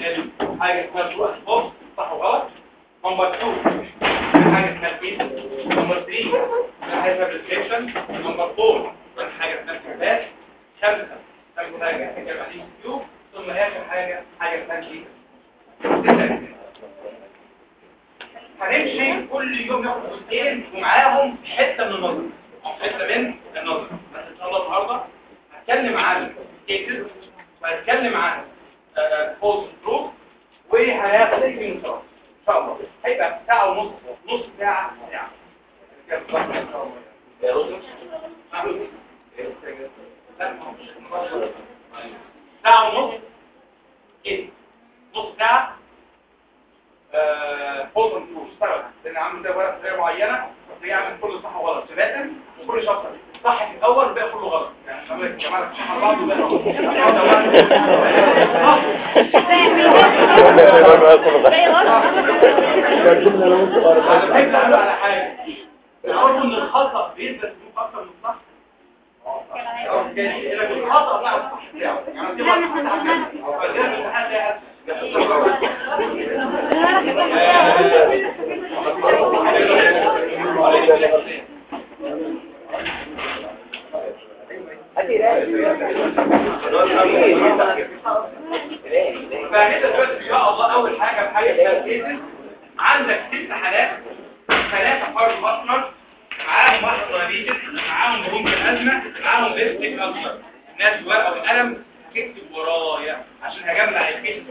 حاجه اسمها شروط الفوز صح وغلط نمبر 2 حاجه اسمها الكيس نمبر 3 حاجه اسمها بريسكريبشن نمبر 4 حاجه اسمها الكتابات خمسه خمسه حاجه هتكلم عليهم كيو ثم اخر حاجه حاجه اسمها الكيس هنمشي كل يوم ناخد جزئين ومعاهم حته من النظر او حته من النظر بس ان شاء الله النهارده هتكلم عن كيسز وهتكلم عن فولس ترو وهناخد اثنين ان شاء الله هيبقى ساعه ونص نص ساعه ساعه ساعه ونص ايه نص ساعه فولس ترو اشتغل لان عامل ده ورقه بطريقه معينه بيعمل كل صح وغلط ثباتا وكل شابتر صح في الاول والباقي كله غلط يعني خلوا يا جماعه صح على بعض والباقي على حاجه تعرفوا ان الخطا بيثبت انه اكتر من الصح لكن الخطا لا الصح بتاعه يعني دي غلط فده الامتحان ده فهنا دلوقتي ان شاء الله اول حاجه بحاجه اسمها عندك ست حالات ثلاثه فرد مصنر معاهم واحد دايابيتس معاهم برونك الازمه معاهم بيستيك اكتر الناس ورقه وقلم تكتب ورايا عشان هجمع الكيس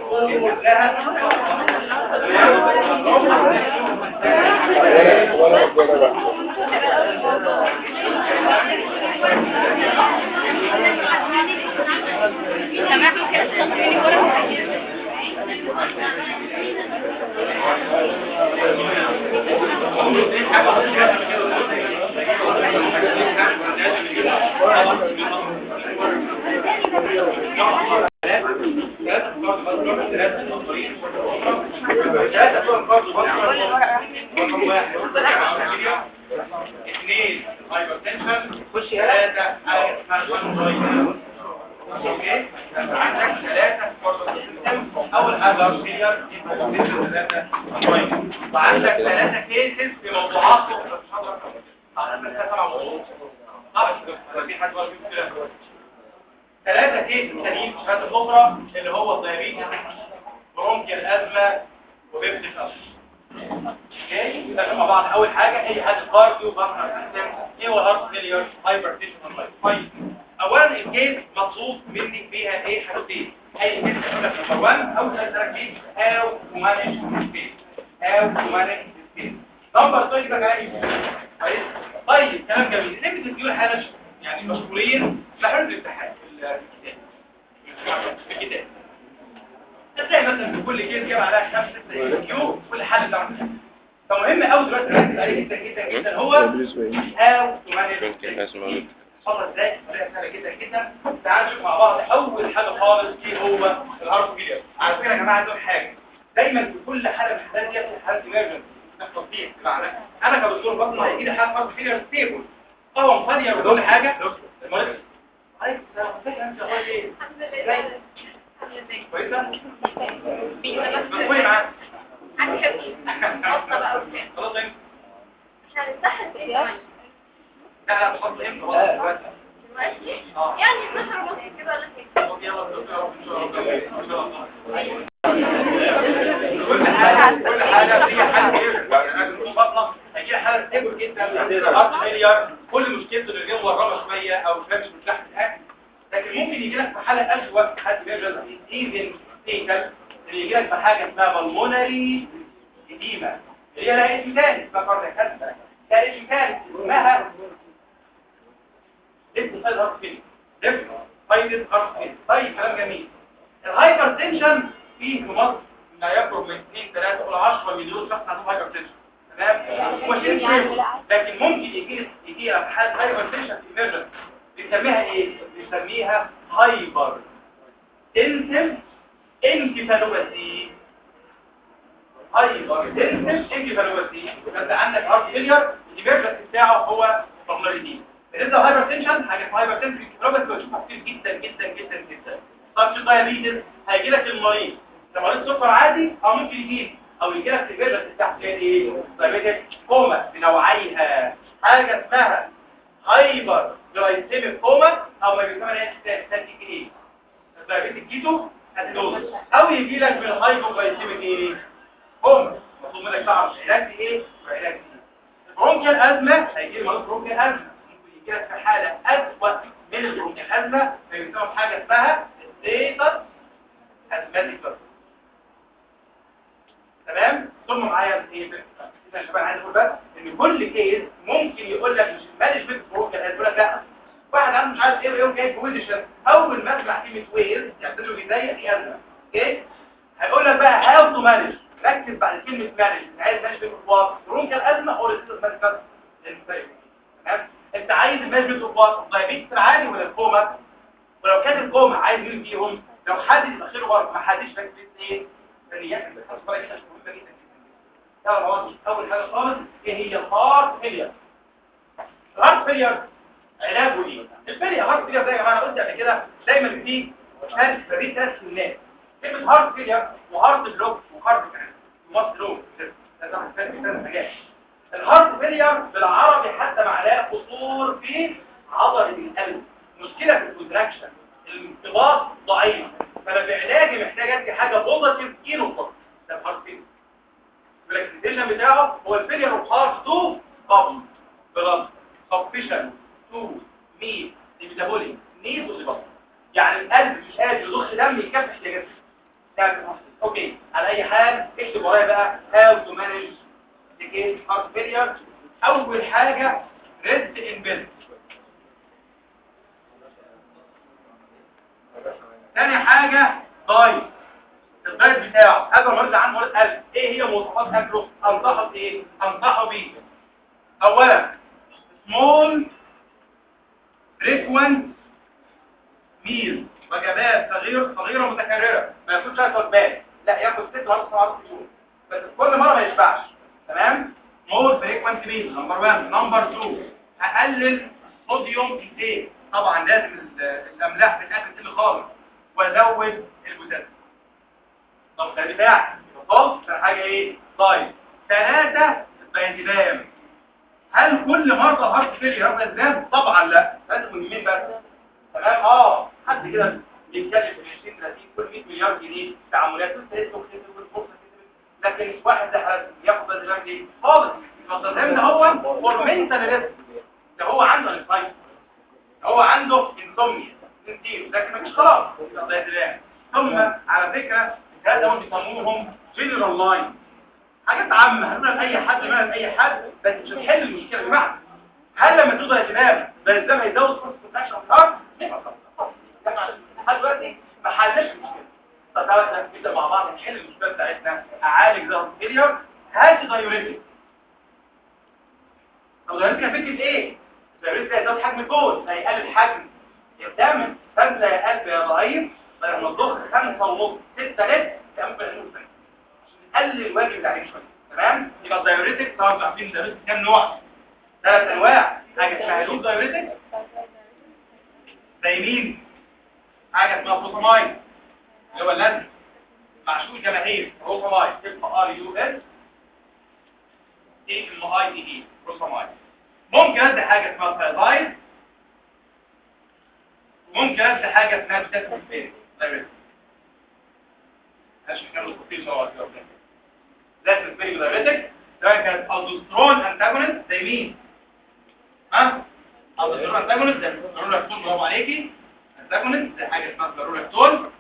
اثنين هايبرتنشن خش ثلاثة حاجة اسمها اوكي عندك ثلاثة اول حاجة ارسير ثلاثة وعندك ثلاثة كيسز في موضوعات ثلاثة كيس تانيين في الشهادة الأخرى اللي هو الدايابيتس برونكيال الأزمة وبيبتك أصل اوكي يبقى مع بعض اول حاجه اي حاجه كارديو بارتنر سيستم ايه هو هارت فيلير هايبرتنشن طيب اولا الكيس مطلوب منك فيها ايه حاجتين اي كيس يقول لك نمبر 1 اول حاجه كيس هاو تو مانج سبيس هاو تو مانج سبيس نمبر 2 يبقى جاي كويس طيب كلام جميل ليه بتديله حاجه يعني مشهورين في حل الامتحان في الكتاب تلاقي مثلا في كل كيس جاب عليها خمس ست كيو كل حل بتاعها فمهم قوي دلوقتي نركز عليه جدا جدا جدا هو هاو تو مانج خلاص ازاي طريقه سهله جدا جدا تعالوا نشوف مع بعض اول حاجه خالص ايه هو الهارت فيلير على فكره يا جماعه دول حاجه دايما في كل حاله من الحالات دي في حالات ايمرجنسي تصديق بمعنى انا كدكتور بطن هيجي لي حاله هارت فيلير ستيبل اه مفضيه وكل حاجه المريض عايز ازيك انت اخبارك ايه كويسه بتقولي معاك عندي حبيب وصل بقى قدام خلاص انت مش هنستحل في ايه لا لا بحط امتى والله دلوقتي دلوقتي اه يعني 12 ونص كده ولا كده يلا دكتور ان شاء الله كل حاجه كل حاجه فيها حل يعني بطنه هيجي حاله ستيبل جدا هارت فيلير كل مشكلته ان الجو ورمه شويه او شويه مش مرتاح في الاكل لكن ممكن يجي لك في حاله اسوء حد بيرجع ايفن ستيكل اللي يجي لك في حاجه اسمها بالمونري اديما اللي هي لها اسم ثاني اسمها كاردياك كانسر لها اسم ثالث اسمها اسم سايد هارت فيلير ليفت سايد هارت فيلير طيب كلام جميل الهايبر تنشن فيه في مصر ما يقرب من 2 3 الى 10 مليون شخص عندهم هايبر تنشن تمام ومش شيء لكن ممكن يجي يجي في حاله هايبر تنشن في ايمرجنسي بنسميها ايه بنسميها هايبر تنسل انكفالوباثي هايبر تنسل انكفالوباثي فانت عندك هارت فيلير الايمرجنسي بتاعه هو بالمونري بالنسبه للهايبر تنشن حاجه اسمها هايبر تنسل انكفالوباثي بتشوفها كتير جدا جدا جدا جدا طب في دايابيتس هيجي لك المريض ده مريض سكر عادي او ممكن يجيب او يجي لك سيفير بس تحت ايه دايابيتك كوما بنوعيها حاجه اسمها هايبر جلايسيميك كوما او ما بيسمى ستاتيك ايه دايابيتك كيتو اسيدوز او يجي لك بالهايبر جلايسيميك ايه كوما مطلوب منك تعرف علاج ايه وعلاج ايه برونكيال ازمه هيجي مريض برونكيال ازمه ممكن يجي لك في حاله اسوء من البرونكيال ازمه فيسمى حاجه اسمها ستيتس ازماتيك تمام ثم معايا ايه يا شباب عايز اقول بس ان كل كيس ممكن يقول لك مش مانجمنت بروجرام هيقول لك لا واحد عنده مش عارف ايه يوم جاي بوزيشن اول ما اسمع كلمه ويز يعتبره بدايه في ازمه اوكي هيقول لك بقى هاو تو مانج ركز بعد كلمه مانج عايز مانجمنت اوف برونكيال ازمه او ريزيستنس مانجمنت تمام انت عايز مانجمنت اوف الدايابيتس العادي ولا الكوما ولو كان الكوما عايز مين فيهم لو حد يبقى خيره برضه ما حدش فاكر ايه ثانيات بتحصل بقى كده مهمه جدا يلا مواد اول حاجه خالص ايه هي الهارت فيلير الهارت فيلير علاجه ايه الفيلير هارت فيلير زي ما انا قلت قبل كده دايما في ثلاث فريق ثلاث كلمات كلمه هارت فيلير وهارت بلوك وهارت كمان ومصر لون لازم ثلاث ثلاث حاجات الهارت فيلير بالعربي حتى معناه قصور في عضله القلب مشكله في الكونتراكشن الانقباض ضعيف فانا في علاجي محتاج ادي حاجه بوزيتيف كيلو فقط ده الهارت فيلير الكلاسيفيكيشن بتاعه هو الفيلير اوف هارت تو بابل بلس سبفيشن تو ميت ميتابوليك نيد وسبب يعني القلب مش قادر يضخ دم يكفي احتياجاته يعني اوكي على اي حال اكتب ورايا بقى هاو تو مانج كيس هارت فيلير اول حاجه ريست ان بيلد ثاني حاجه دايت الدايت بتاعه هذا المريض عنده مرض قلب ايه هي مواصفات اكله انصحه بايه انصحه بيه اولا سمول فريكوينت ميل وجبات صغيره صغيره متكرره ما ياكلش ثلاث وجبات لا ياكل ست مرات سبع مرات في اليوم بس كل مره ما يشبعش تمام سمول فريكوينت ميل نمبر 1 نمبر 2 اقلل صوديوم انتيك طبعا لازم الاملاح في الاكل تقل خالص وازود البوتاسيوم طب ده بتاع خلاص حاجه ايه طيب ثلاثه البيانتبام هل كل مرضى هارت فيلير هذا الزام طبعا لا لازم مهمين بس تمام اه حد كده بيتكلم في 20 30 كل 100 مليار جنيه تعاملات والتهيئه والفرصه لكن واحد ده ياخد الزام دي خالص فالزام ده هو فورمنتال ريسك ده هو عنده انسايت هو عنده انسومنيا كتير لكن مش خلاص ده الزام ثم على فكره هذا هم بيسموهم جنرال لاين حاجات عامة هنقول اي حد ما اي حد بس مش هتحل المشكلة يا جماعه هل لما توضع يا شباب ده الزمن هيزود فرصة الكونتاكشن اكتر يبقى طبعا لحد دلوقتي ما حلناش المشكلة طب تعالى احنا نبدا مع بعض نحل المشكلة بتاعتنا اعالج ده الفيلير هات دايوريتك طب دايوريتك فكرة ايه؟ دايوريتك هيزود حجم الجول هيقلل حجم الدم فانت يا قلب يا ضعيف لما تضخ خمسة ونص ستة لتر تعمل بنشوف قلل الواجب اللي عليك شويه تمام يبقى الدايوريتك طبعا انتوا عارفين الدايوريتك كام نوع ثلاث انواع حاجه اسمها لوب دايوريتك زي مين حاجه اسمها بروسامايد اللي هو اللازم معشوق جماهير بروسامايد اف ار يو اس اي ام اي دي اي بروسامايد ممكن ادي حاجه اسمها ثايرويد وممكن ادي حاجه اسمها بوتاسيوم دايوريتك عشان كانوا تفصيل سوا لازم تبقى دايابيتك سواء كانت الدوسترون انتاجونست زي مين ها الدوسترون انتاجونست زي الرولاكتون برافو عليكي انتاجونست زي حاجه اسمها الرولاكتون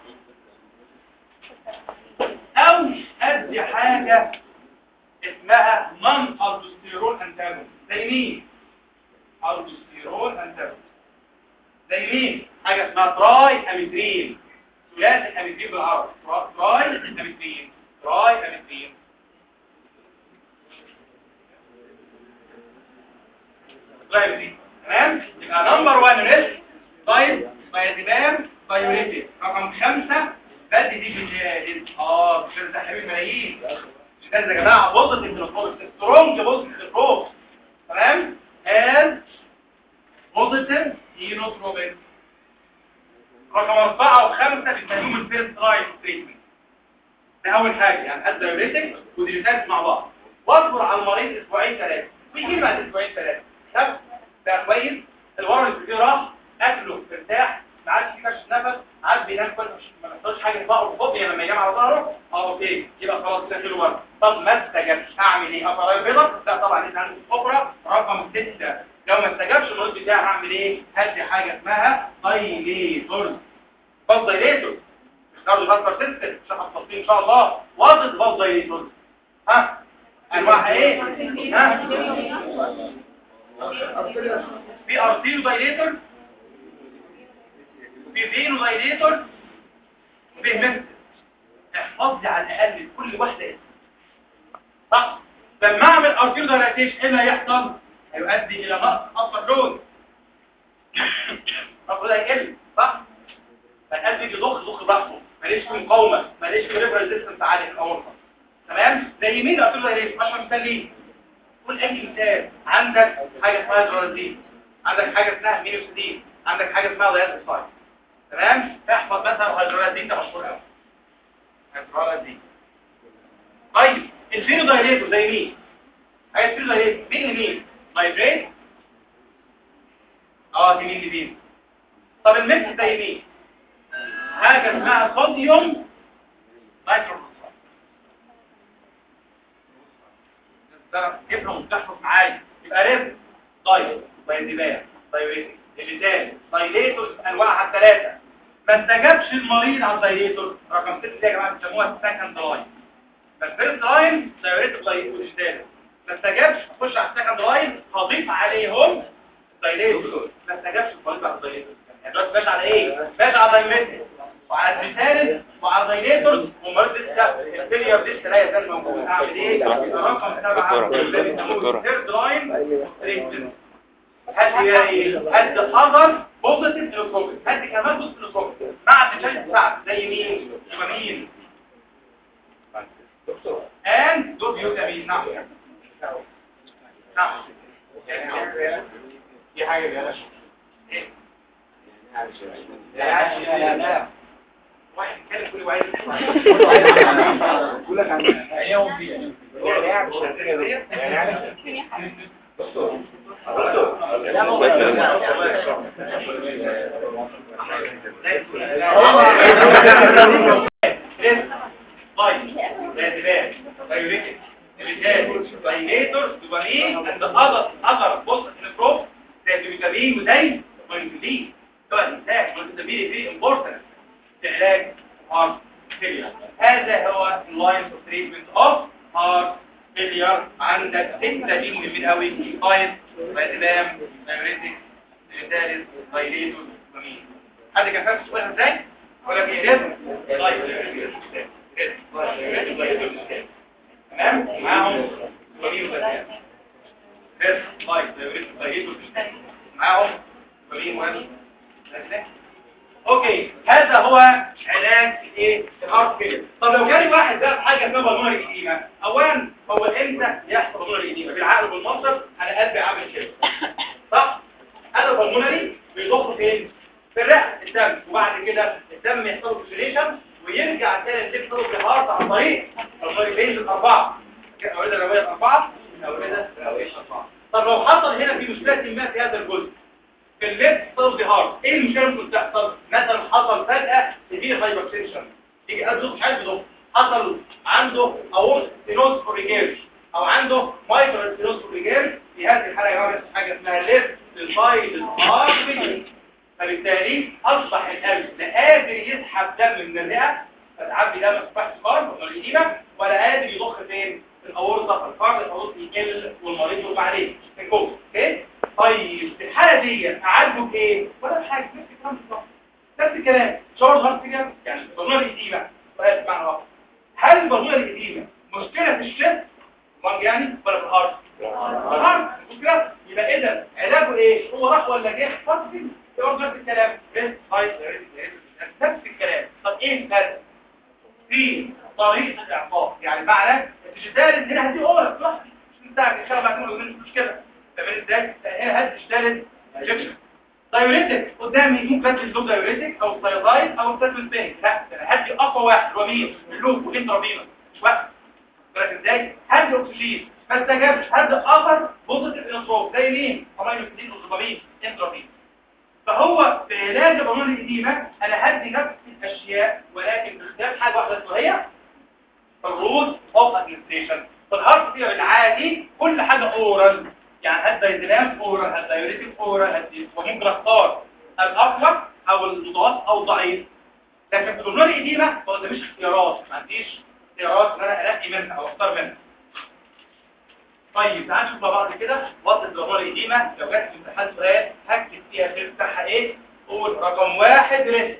او ادي حاجه اسمها نون الدوستيرون انتاجونست زي مين الدوستيرون انتاجونست زي مين حاجه اسمها تراي اميترين ثلاثي اميترين بالعربي تراي اميترين تراي اميترين تراي تمام يبقى نمبر 1 ريسك طيب بايزيبام بايوريتي رقم خمسة بدي دي بجهاز اه مش ده حبيب ملايين مش ده يا جماعه بوزيتيف الفوكس سترونج بوزيتيف الفوكس تمام از بوزيتيف اينوتروبين رقم أربعة وخمسة بيسموهم الفيرست لاين تريتمنت ده اول حاجه يعني ادي دايوريتك وديليتات مع بعض واصبر على المريض اسبوعين ثلاثه ويجي بعد اسبوعين ثلاثه طب ده كويس الورم اللي فيه راح اكله ارتاح ما عادش فيه كشف نفس عاد بينام كويس مش ما بيحصلش حاجه ظهره فاضي لما ينام على ظهره اه اوكي يبقى خلاص كده كيلو ورم طب ما استجابش اعمل ايه افضل البيضه لا طبعا انت عندك الكبرى رقم 6 لو ما استجابش المريض بتاعي هعمل ايه هدي حاجه اسمها دايليتور بس دايليتور برضه بفكر سيستم مش هتفصلين ان شاء الله واضح بس دايليتور ها انواعها ايه ها في ارتيريو دايليتور في فينو دايليتور وفي ميث احفظ لي على الاقل كل واحده اسم صح لما اعمل ارتيريو دايليتيشن ايه اللي هيحصل هيؤدي الى نقص اصفر لون طب ده هيقل صح فالقلب يجي ضخ ضخ ضغطه ماليش في مقاومه ماليش في ريفر ريزيستنس عالي في الاورطه تمام زي مين ارتيريو دايليتيشن اشهر مثال ليه قول اي مثال عندك حاجه اسمها درازين عندك حاجه اسمها مينوسيدين عندك حاجه اسمها دايازوسايد تمام احفظ مثلا هيدرولازين ده مشهور قوي هيدرولازين طيب الفينو دايليتور زي مين حاجه الفينو دايليتور مين لمين نايتريت اه دي مين لمين طب الميكس زي مين حاجه اسمها صوديوم نايتروفوسفات ده تفهم وتحفظ معايا يبقى رزق طيب دايزيبان دايوريتك ديليتان دايليتورز انواعها الثلاثه ما استجابش المريض على الدايليتور رقم 6 دي يا جماعه بيسموها السكند لاين فالفيرست لاين دايوريتك وديليتان ما استجابش اخش على السكند لاين هضيف عليهم دايليتور ما استجابش المريض على الدايليتور يعني دلوقتي ماشي على ايه ماشي على دايمتر وعلى الثالث وعلى الدايليتور ومريض لسه الفيلير لسه لا يزال موجود اعمل ايه رقم 7 ده بيسموه الثيرد لاين هل هي ايه هل حضر بوزيتيف الكتروبيك هل كمان بوزيتيف الكتروبيك مع التشالنج بتاعته زي مين يبقى مين and دول بيوتامين نعم نعم دي حاجه بيها لا لا لا واحد كان كل واحد بقول لك عن ايام فيها يعني دكتور طيب لازمات دايوريتك ديليتات دايليتور دوبامين and other other positive probe زي الفيتامين وزي الفيتامين سواء الانسان والفيتامين دي امبورتنت في علاج هارت فيلير هذا هو اللاين اوف تريتمنت اوف هارت فيلير عندك ستة دي مهمين قوي طيب فيتامين دايوريتك ديليتات دايليتور دوبامين حد كان فاهم السؤال ازاي؟ ولا في لازم طيب تمام معاهم ضمير وتسامح بس طيب طيب معاهم ضمير مهم اوكي هذا هو علاج الايه الهارت فيلر طب لو جالي واحد ده حاجه اسمها بالمونري اديمه اولا هو امتى يحصل بالمونري اديمه بالعقل والمنطق انا قلبي عامل كده صح هذا البالمونري بيضخ فين في الرئه الدم وبعد كده الدم يحصل له اوكسجينيشن ويرجع تاني يحصل في الهارت عن طريق عن طريق بيز الاربعه اوريدا رويه اربعه اوريدا رويه اربعه طب لو حصل هنا في مشكله ما في هذا الجزء في الليفت سيلز هارت ايه المشكله اللي ممكن تحصل مثلا حصل فجاه سيفير هايبرتنشن يجي قلبه مش عارف يضخ حصل عنده اورت ستينوز فوريجير او عنده مايكرو ستينوز فوريجير في هذه الحاله يا جماعه حاجه اسمها ليفت سايد هارت فبالتالي اصبح القلب لا قادر يسحب دم من الرئه فتعبي دم في فحص قلب والإديمة ولا قادر يضخ فين في الاورطه فالفرد الاورطه يقل والمريض يغمى عليه في الجوز اوكي طيب في الحاله دي اعالجه بايه ولا بحاجه نفس الكلام بالظبط نفس الكلام شعور هارت فيجر يعني بالمره الإديمة سؤال بمعنى واحد هل بالمره الإديمة مشكله في الشد لانج يعني ولا في الهارت الهارت مشكله يبقى اذا علاجه ايه هو راح ولا جه هارت فيجر برضه نفس الكلام بس هاي نفس الكلام طب ايه الفرق في طريقه الاعطاء يعني معنى الديجيتال هنا هدي اورا لوحدي مش مستعجل ان شاء الله بعد كده مش كده تمام ازاي هنا هدي ديجيتال انجكشن دايوريتك قدامي ممكن ادي اللوب دايوريتك او الثايرويد او الستاتين بين لا ده انا هدي اقوى واحد هو مين اللوب والانترافينوس مش واحد بالك ازاي هدي اكسجين ما استجابش هدي اخر بوزيتيف انتروب زي مين امينو اسيدين والدوبامين انترافينوس فهو في علاج البرونيك القديمة انا هدي نفس الاشياء ولكن باختلاف حاجه واحده اسمها هي الروز اوف ادمنستريشن فالهارت فيها بالعادي كل حاجه اورال يعني هدي دايزينام اورال هدي دايوريتك اورال هدي وممكن اختار الاقوى او المتوسط او الضعيف لكن في البرونيك القديمة ما قداميش اختيارات ما عنديش اختيارات ان انا انقي منها او اختار منها طيب تعال نشوف مع بعض كده وصف الضرورة القديمة لو جت في امتحان سؤال هكتب فيها الفيلم بتاعها ايه قول رقم واحد ريسك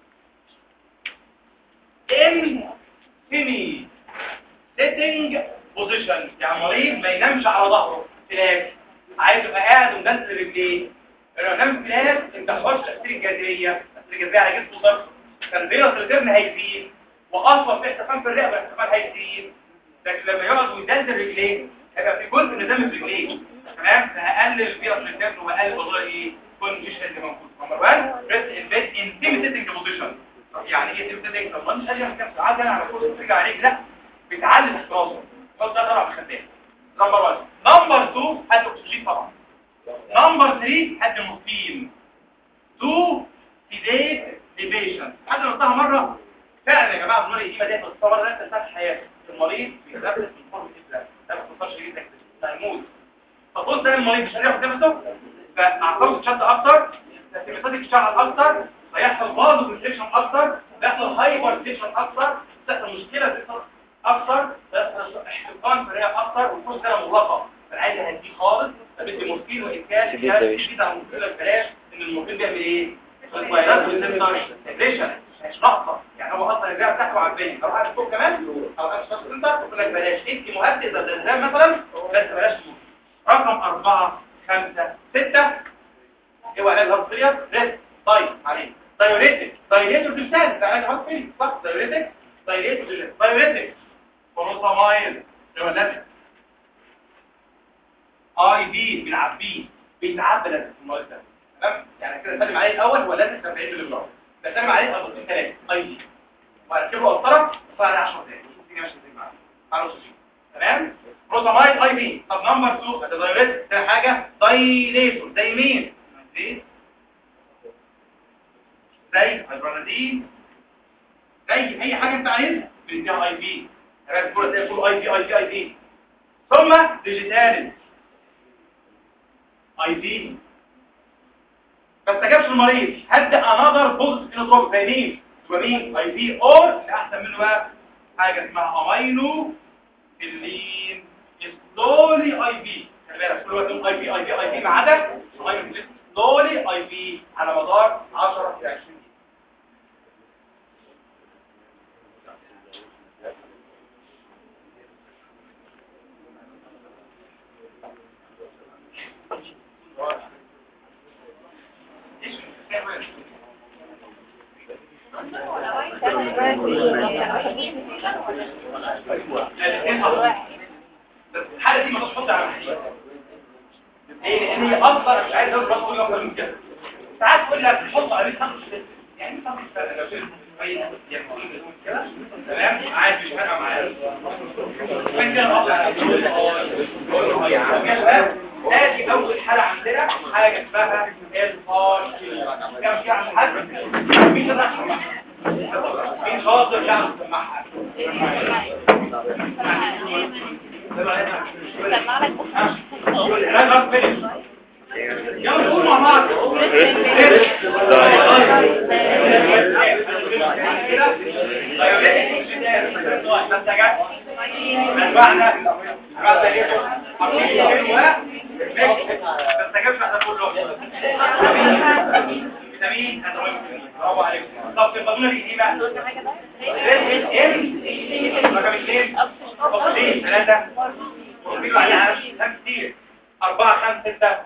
ان سيمي سيتنج بوزيشن يعني مريض ما ينامش على ظهره فلاش عايز يبقى قاعد ومنزل رجليه لو نام فلاش انت تخش تاثير الجاذبيه تاثير الجاذبيه على جسمه ضغط كان بينه الريتيرن هيزيد واصلا في احتفال في الرئه الاحتفال هيزيد لكن لما يقعد ويدلدل رجليه هيبقى في جزء من دم في رجليه تمام فهقلل الفيروس من الدم وهقلل موضوع ايه كونديشن اللي موجود نمبر 1 ريست ان بيد ان سيمي سيتنج بوزيشن يعني ايه سيمي سيتنج طب ما مش قادر اعمل كده عادي انا على كل ترجع عليك لا بتعلم راسه خد ده طبعا خدام نمبر 1 نمبر 2 هات اكسجين طبعا نمبر 3 هات المورفين 2 سيديت ليبيشن حد قلتها مره فعلا يا جماعه المريض دي بدات تتصور ده تنتهي حياته المريض بيتنفس من فوق الاسلام ده ما توصلش جدا هيموت فبص ده المريض مش قادر ياخد نفسه فاعصابه تشد اكتر سيستماتيك تشتغل اكتر هيحصل برضه كونستريكشن اكتر بيحصل هايبر ستيشن اكتر تحصل مشكله بيحصل اكتر بيحصل احتقان في الرئه اكتر والفرصه كده مغلقه فالعايز هديه خالص فبدي مورفين وان كان شديد ده وش. شديد على المورفين بلاش ان المورفين بيعمل ايه؟ الفيروس والسيمتوم مش ناقصه يعني هو اصلا الرئه بتاعته عبيه لو قاعد فوق كمان او قاعد شخص انت تقول لك بلاش انت مهدئ زي الزلزال مثلا بس بلاش تقول. رقم أربعة خمسة ستة هو علاج هرطية ريست طيب عليه دايوريتك دايوريتك تمثال ده علاج هرطية صح دايوريتك دايوريتك دايوريتك فروسامايل هو لازم اي بي بنعبيه بيتعبى لازم في المرض ده تمام يعني كده سلم عليه الاول هو لازم 70 مللي جرام بسلم عليه ابو 3 اي بي واركبه قسطره وفعلا 10 دقايق وشوف الدنيا ماشيه ازاي معاه على اكسجين تمام بروتامايد اي بي طب نمبر 2 ده دايوريتك ده حاجه دايليتور زي مين زي زي هيدرونادين زي اي حاجه انت عايزها بنديها اي بي تمام كل ده كله اي بي اي بي اي بي ثم ديجيتال اي بي ما استجابش المريض هدي انذر بوزيتيف انوتروب زي مين دوبامين اي بي اور اللي احسن منه بقى حاجه اسمها امينو اللين سلولي اي بي خلي بالك كل وقت اي بي اي بي اي بي ما عدا سلولي اي بي على مدار 10 ل 20 دقيقه الاثنين حضرتك بس الحاله دي ما تحط على محليه ليه لان هي اكتر مش عايز اقول بس كل اكتر من كده ساعات تقول لك حط عليه خمس ست يعني خمس سنه لو شلت كويس يعني كده تمام عادي مش فارقه معايا من كده اقطع ادي اول حاله عندنا حاجه اسمها الفار كم في عند حد مين شرح مين شاطر يعرف يسمعها يلا قول مع بعض فيتامين برافو عليك طب في القانون الايه بقى رقم اثنين اكسجين ثلاثة وفيلوا عليها عرش كم كتير أربعة خمسة ستة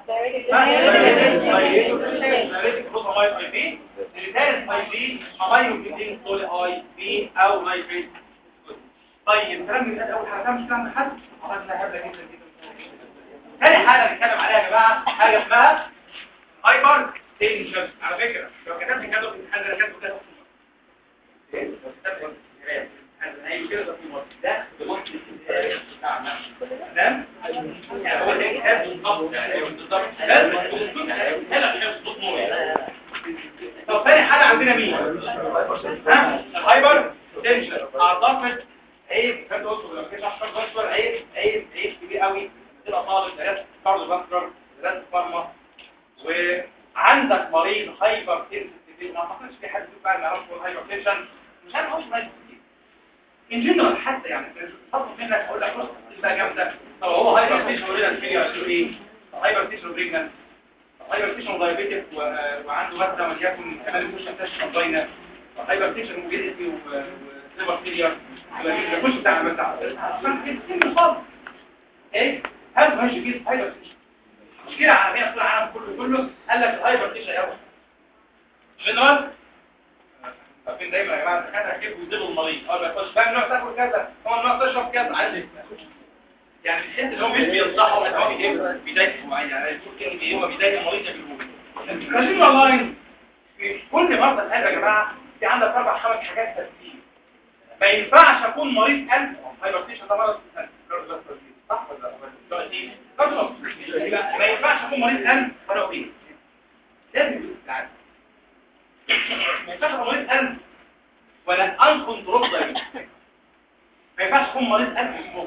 أو نايتريت طيب كلام من أول حاجة مش كلام حد عملنا هذا جدا جدا ثاني حاجة نتكلم عليها يا جماعة حاجة اسمها هايبر تنشن على فكره لو كتبت كده في الامتحان ده كاتبه كده ايه لو كتبت في الامتحان هي كده ده في مصر ده بالوقت الاستثنائي بتاعنا تمام يعني هو ده كتاب بالظبط يعني بالظبط لازم تكون هلا حفظ صوت نور طب ثاني حاجه عندنا مين ها الهايبر تنشن اعتقد عيب كنت قلت لو كنت احسن بشر عيب عيب عيب كبير قوي تبقى طالب درس كارديو باسكر درس فارما وعندك مريض هايبر تنشن ما اعتقدش في حد فعلا ما يعرفش الهايبر تنشن مش عارف اصلا هايبر ان جنرال حتى يعني اطلب منك اقول لك بص انت جامده طب هو هايبر تنشن ورينا فيه يقول ايه هايبر تنشن بريجننت هايبر تنشن دايابيتك وعنده مثلا وليكن كمان يخش تنشن باينه هايبر تنشن موجيدتي وليفر فيلير يخش بتاع بتاع كده خالص ايه هل ماشي فيه هايبر تنشن مشكله عالميه في العالم كله كله قال لك الهايبر تنشن يا جنرال فين دايما يا جماعه الدكاتره كيف يديروا المريض اول ما يخش فاهم نوع تاكل كذا هو نوع تشرب كذا عايز يعني الحته اللي هو مش بينصحه ان هو بيجيب بيضايق معين يعني يقول كلمه هو بيضايق المريض بالموجود خلينا والله في كل مرضى القلب يا جماعه في عندك اربع خمس حاجات ترتيب ما ينفعش اكون مريض قلب هايبرتيشن ده مرض قلب صح ولا لا ما ينفعش اكون مريض قلب ولا ايه لازم يكون عارف ما ينفعش اكون مريض قلب ولا ان كنترول دايبيتس ما ينفعش اكون مريض قلب سموك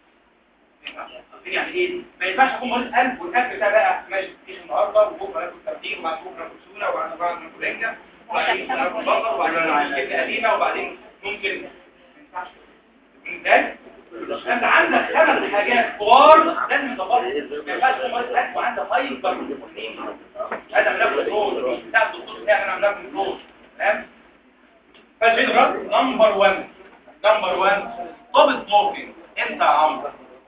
يعني ايه ما ينفعش اكون مريض قلب والاكل ده بقى ماشي فيه النهارده وبكره ناكل تبديل وبعد بكره ناكل سونا وبعد بعد ناكل رنجه وبعدين ناكل بطل وبعدين ناكل جبنه قديمه وبعدين ممكن ما ينفعش ده انت عندك خمس حاجات كبار لازم تظبط ما ينفعش تكون مريض قلب وعندك هايبر هذا ملف الدكتور بتاع الدكتور بتاعي انا ملف الدكتور تمام فالجنرال نمبر 1 نمبر 1 ضابط سموكينج انت يا عمرو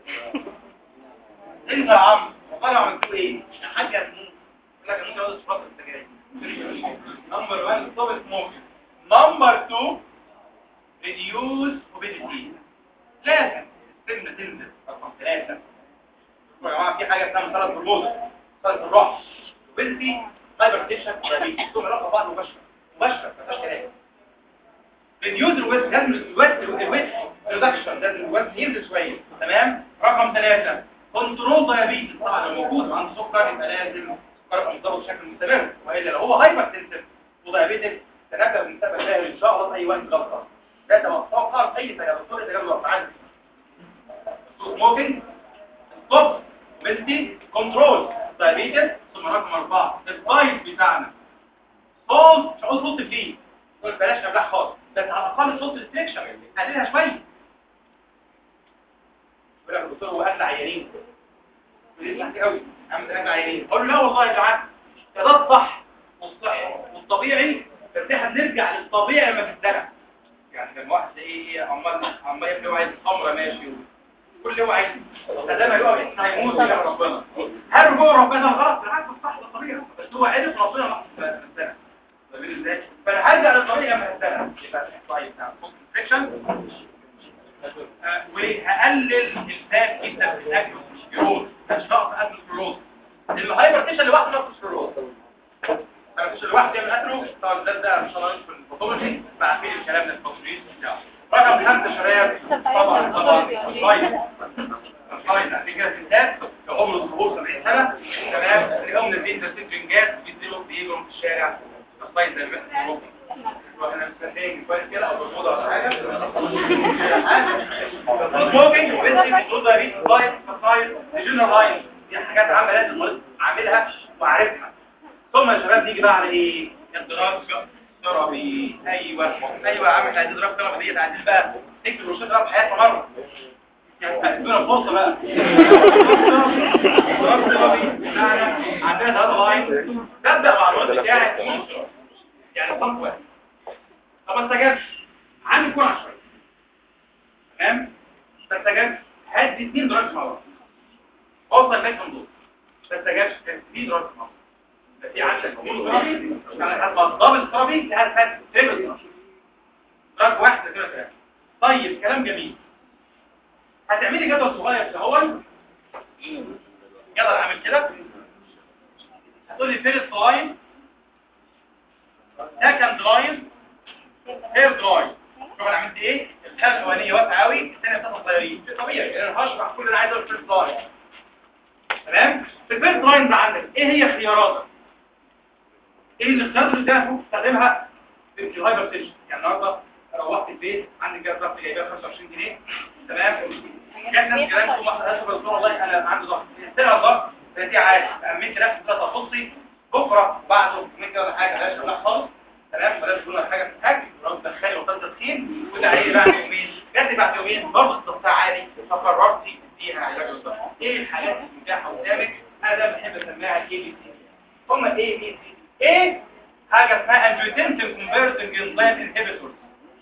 انت يا عمرو طالع عملت ايه يا حاج يا سموك لك ممكن اقول صفات السجاير نمبر 1 ضابط سموكينج نمبر 2 ريديوز اوبيديتي لازم السن تنزل رقم 3 يا جماعه في حاجه اسمها مثلث الرموز مثلث الروح اوبيديتي هايبر تنشن دايابيتس دول علاقه بعض مباشره مباشره ما فيهاش كلام ريديوز الويت لازم الويت الويت ريدكشن لازم الويت ينزل شويه تمام رقم ثلاثة كنترول دايابيتس طبعا لو موجود عنده سكر يبقى لازم السكر يبقى متظبط بشكل مستمر والا لو هو هايبر تنسف ودايابيتس تنبأ بالمستقبل سهل ان شاء الله في اي وقت غلطه لا تتوقع اي تجارب كل تجارب الافعال سموكينج ستوب ميلتي كنترول دايابيتس ثم رقم أربعة الدايت بتاعنا صوت مش عاوز صوت فيه قول بلاش ابلع خالص بس على الاقل صوت السلكشن قللها شويه يقول لك الدكتور هو اكل عيانين بيسمع كتير قوي عامل اكل عيانين اقول له لا والله يا جماعه ده الصح والصحي والطبيعي بس احنا بنرجع للطبيعي لما تتزرع يعني لما واحد ايه ايه عمال عمال يبقى هو عايز خمره ماشي كل اللي هو عايزه ده ما يقع احنا هيموت يا ربنا هل رجوع ربنا غلط بالعكس الصح ده طبيعي بس هو عرف ربنا لحظه السنه فاهمين ازاي فانا هرجع للطريقه ما السنه يبقى طيب نعم سكشن وهقلل الفات جدا في الاكل والسكلروز مش ناقص اكل السكلروز الهايبرتيشن لوحده ناقص السكلروز الهايبرتيشن لوحده يعمل اكله طبعا ده ده مش هنعرف في الباثولوجي مع فين الكلام ده الباثولوجي بتاعه رقم خمسة شباب طبعا طبعا السلايد السلايد عشان كده ستات لو عمر الظهور 70 سنة تمام تلاقيهم نازلين ترتيب جنجات بينزلوا بيجروا في الشارع السلايد زي ما واحنا مستنيين كويس كده او بالموضه ولا حاجه سموكينج وبنتي بتوضع ريت سلايد سلايد جنرال لاين دي حاجات عامه لازم المريض عاملها وعارفها ثم يا شباب نيجي بقى على ايه الدراج ثيرابي ايوه ايوه يا عم احنا عايزين دراج ثيرابي ديت عايزين بقى نكتب روشته ثيرابي حياتنا مره يعني هتدونا فرصه بقى دراج ثيرابي بتاعنا عندنا هذا لاين نبدا مع الوقت بتاعي يعني صف واحد طب ما استجابش عندي كوره شويه تمام ما استجابش هدي اثنين دراج مع بعض اوصل لغايه دول ما استجابش في دراج مع بعض في عندك كومون ترابي يعني هتبقى دبل ترابي لها فات تريبل ترابي دراج واحد كده كده طيب كلام جميل هتعملي جدول صغير في الاول يلا نعمل كده هتقول لي فين الصلاين سكند لاين ثيرد لاين شوف انا عملت ايه الحاله الاولانيه واسعه قوي الثانيه بتاعت صغيرين شيء طبيعي لان انا هشرح كل اللي عايز اقوله في الفيرست لاين تمام في الفيرست لاين ده عندك ايه هي خياراتك ايه الاختيارات اللي انت ممكن تستخدمها في الهايبر تنشن يعني النهارده روحت البيت عندي كده ضغط جايبها 25 جنيه تمام جت ناس كلام تقول واحده اسف بس والله انا عندي ضغط طلع الضغط دي عادي امنت نفسي ثلاثه تخصي بكره وبعده يومين كده ولا حاجه بلاش لا خالص تمام بلاش تقول حاجه تتحكي ولو تدخلي وقت تدخين وده عيني بعد يومين جت بعد يومين برضه الضغط عالي فقررت تديها علاج الضغط ايه الحالات المتاحه قدامك انا ده بحب اسميها الاي بي سي هم ايه بي سي ايه حاجه اسمها angiotensin converting enzyme inhibitors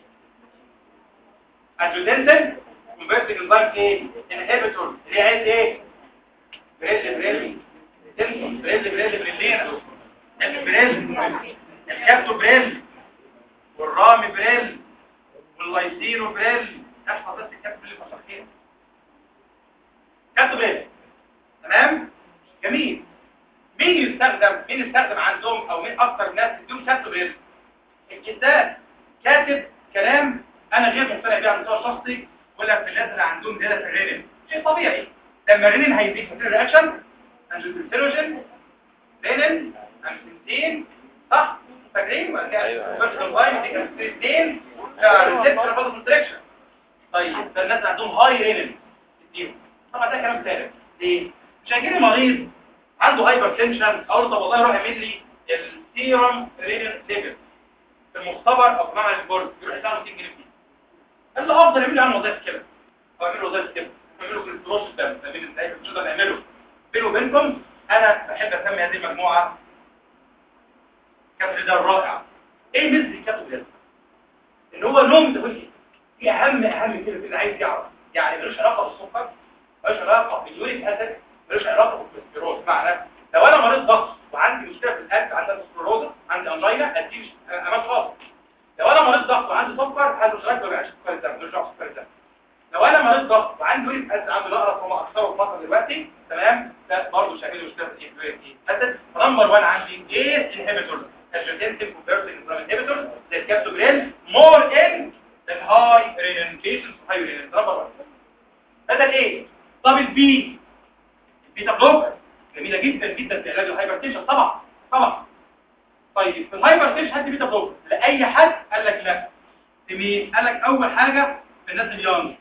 angiotensin converting enzyme ايه inhibitors اللي عايز ايه بريل بريل تنسون بريل بريل بريلين البريل الكابتو بريل والرامي بريل واللايسينو بريل احفظ بس الكابتو بريل فصحين كابتو بريل تمام جميل مين يستخدم مين يستخدم عندهم او مين اكتر ناس تديهم كاتب غير الكتاب كاتب كلام انا غير مقتنع بيه على مستوى شخصي ولا في الناس اللي عندهم زياده في الرينين شيء طبيعي لما الرينين هيزيد في الرياكشن انجلوتيروجين رينين انجلوتين صح فاكرين ولا كده فيرتيكال لاين دي كانت اثنين ريسبتور فازو كونستريكشن طيب ده الناس اللي عندهم هاي رينين تديهم طبعا ده كلام ثابت ليه مش هيجي لي مريض عنده هايبر تنشن اقول له طب والله روح اعمل لي السيرم رينين ليفل في المختبر او في معمل البورد يروح يدفع 200 جنيه فيه اللي افضل يعمل له عن وظائف كده او يعمل له وظائف كده يعمل له كوليسترول الدم ما بين الناس مش هنقدر نعمله بيني وبينكم انا بحب اسمي هذه المجموعه كابتن ده الرائع ايه مثل الكابتن ده ان هو نوم ده دي اهم اهم كده اللي عايز يعرف يعني ملوش علاقه بالسكر ملوش علاقه باليوريك اسيد ملوش علاقه بالكوليسترول معنى لو انا مريض ضغط وعندي مشكله في القلب عندي سكلروزا عندي انجينا اديه امان خاص لو انا مريض ضغط وعندي سكر هذا مش غير ما بيعيش سكر الدم ملوش علاقه بالسكر الدم لو انا مريض ضغط وعندي يوريك اسيد عندي نقرس وما اكثره في مصر دلوقتي تمام ده برضه مش هيعمل لي مشكله في اليوريك اسيد نمبر 1 عندي ايه انهبيتورز الجوتنسين كونفرتنج انهبيتورز زي الكابتوبرين مور ان الهاي رينين بيشنتس هاي رينين نمبر 1 بدل ايه طب البي البيتا بلوكر جميله جدا جدا في علاج الهايبرتنشن طبعا طبعا طيب في الهايبرتنشن هدي بيتا بلوكر لاي حد قال لك لا لمين قال لك اول حاجه في الناس اليونج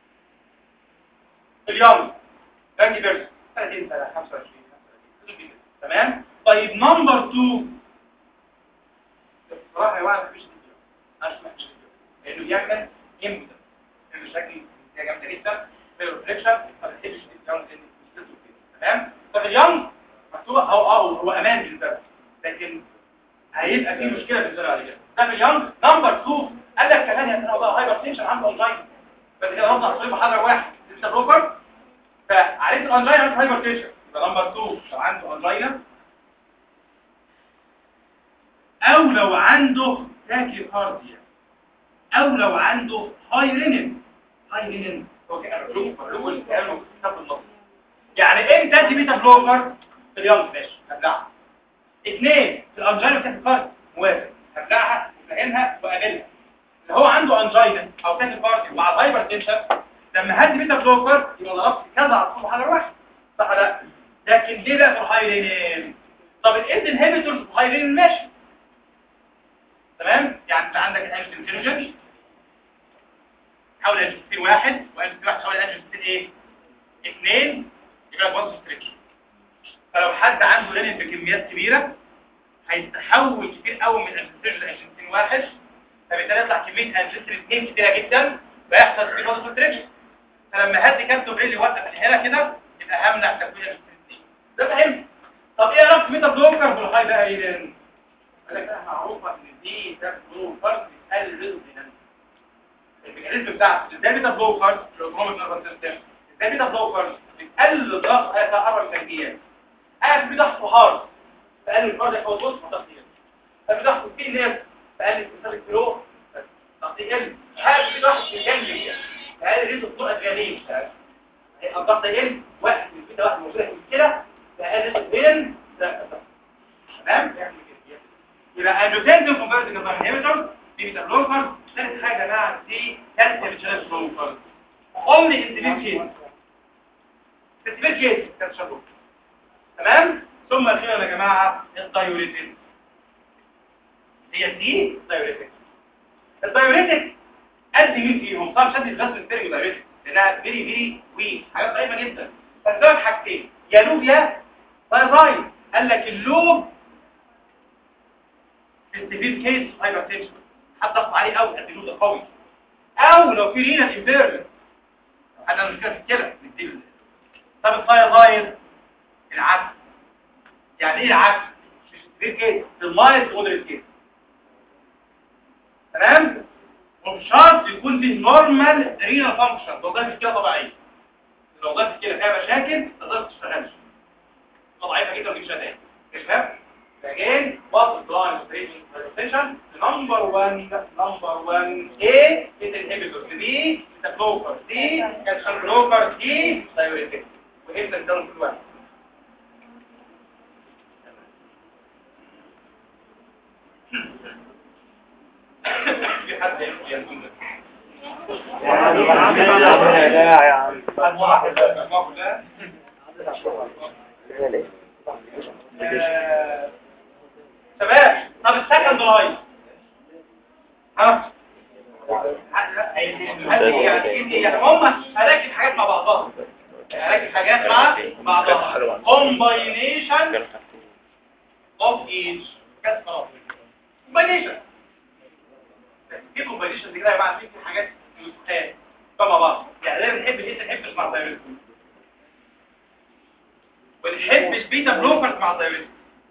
اليونج باقي بيرس 30 سنه 25 25 تمام طيب نمبر 2 بصراحه يا جماعه مفيش فيديو انا ما فيش فيديو لانه بيعمل امتى المشاكل يا جامده جدا في الريفليكشن ما بتحبش اليونج تمام طب اليونج مكتوب او اه هو امان بالنسبه له لكن هيبقى في مشكله بالنسبه له كده طب اليونج نمبر 2 قال لك كمان يا بقى هايبر تنشن عنده انجين بس كده ربنا تصيب حجر واحد انت بروكر فعرفت الانجين عنده هايبر تنشن يبقى نمبر 2 لو عنده انجين او لو عنده تاكيكارديا او لو عنده هاي رينين هاي رينين اوكي انا بقول لكم الكلام في النص يعني امتى تدي بيتا بلوكر في اليوم ماشي هبلعها اثنين في الانجينا بتاعت الكارد موافق هبلعها وفهمها وقابلها اللي هو عنده انجينا او بتاعت الكارد مع الهايبر تنشن لما هدي بيتا بلوكر يبقى ضربت كذا على طول حاجه واحده صح لا لكن ليه بقى في الهايرينين طب الاند انهبيتورز في الهايرينين ماشي تمام يعني انت عندك الانجينوجين حول انجينوجين واحد وانجينوجين واحد حول انجينوجين ايه اثنين يبقى بوز ستريتش فلو حد عنده لينين بكميات كبيرة هيتحول كتير قوي من انجستين لانجستين واحد فبالتالي يطلع كمية انجستين اثنين كتيرة جدا فيحصل في بوز ستريتش فلما هدي كابتو بريل يوقف الهنا كده يبقى همنع تكوين انجستين اثنين ده فهمت طب ايه علاقة ميتا بلوكر بالهاي بقى ايه قال لك انا معروفة ان دي ده بلوكر بتقلل الريزونانس الميكانيزم بتاعته ازاي بيتا بلوكر الاوتوميك نيرفس سيستم ازاي بيتا بلوكر بتقلل الضغط هي تقرب التنجيات قاعد بضغط هارد تقلل الكاردياك اوتبوت ضغط يقل بضغط في ناس تقلل استثار الكيلو ضغط يقل قاعد بضغط جنبي تقلل ريت الضوء الجانبي الضغط يقل واحد من كده واحد موجوده في كده تقلل البين تمام يبقى انجوتنسين كونفرتنج انهبيتور دي بيتا بلوكر ثالث حاجه يا جماعه دي كالسيوم شانل بلوكر اونلي ان كيس تسبيل كيس كالسيوم بلوكر تمام ثم اخيرا يا جماعه الدايوريتين هي دي دايوريتين الدايوريتك قد مين فيهم طبعا شد الغاز الثاني دايوريتك لانها فيري فيري وي حاجات ضعيفه جدا فالسبب حاجتين يا لوب يا ثايرويد قال لك اللوب في السيفير كيس هايبر تنشن حد ضغط عليه قوي قد اللوب ده قوي او لو في رينا امبيرمنت انا مش كده كده نديله طب الثايرويد العكس يعني ايه العكس مش السيفير كيس المايل مودريت كيس تمام وبشرط يكون فيه نورمال رينا فانكشن وظائف كده طبيعيه لو ضغط كده فيها مشاكل ما تقدرش تشتغلش ضعيفه جدا ودي شغاله يا شباب again what is blind treatment presentation number one number one A is inhibitor B is a blocker C calcium blocker D diuretic وهنا الكلام كل واحد في حد يقول يا عم حد واحد المجموعة كلها آه، شباب طب السكند لاين ها هذه يعني يعني هم هراكب حاجات مع بعضها هراكب حاجات مع بعضها combination of each كاس خلاص combination في combination دي كده يا جماعه في حاجات مستحيل مع بعض يعني لازم نحب الايه نحب مع الدايركت ونحب البيتا بلوكرز مع الدايركت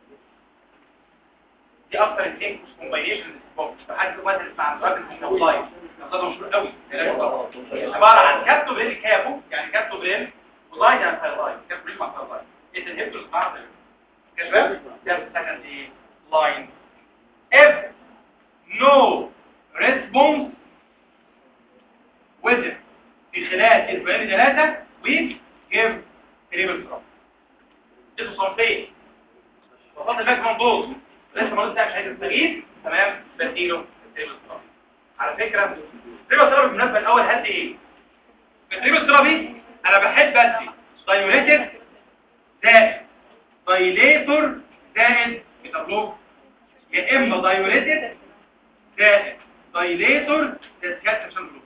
دي اكتر الايه كومباينيشن حاجه مثلا مع الراجل في الاونلاين ده مشهور قوي عباره عن كابتوبرين كابو يعني كابتوبرين ولاين يعني ثايرويد كابتوبرين مع ثايرويد الانهبيتورز مع الدايركت يا شباب ده السكند ايه لاين if no response within في خلال اسبوعين ثلاثه we give تريبل ثراب اسمه صنفين وصلت الماكسيمم دوز لسه ما قلتش عايز استغيث تمام بديله تريبل ثراب على فكره تريبل ثراب بالمناسبه الاول هدي ايه التريبل ثرابي انا بحب ادي دايوريتك زائد دايليتور زائد بتابلوك يا اما دايوريتك زائد دايليتور زائد كالسيوم بلوك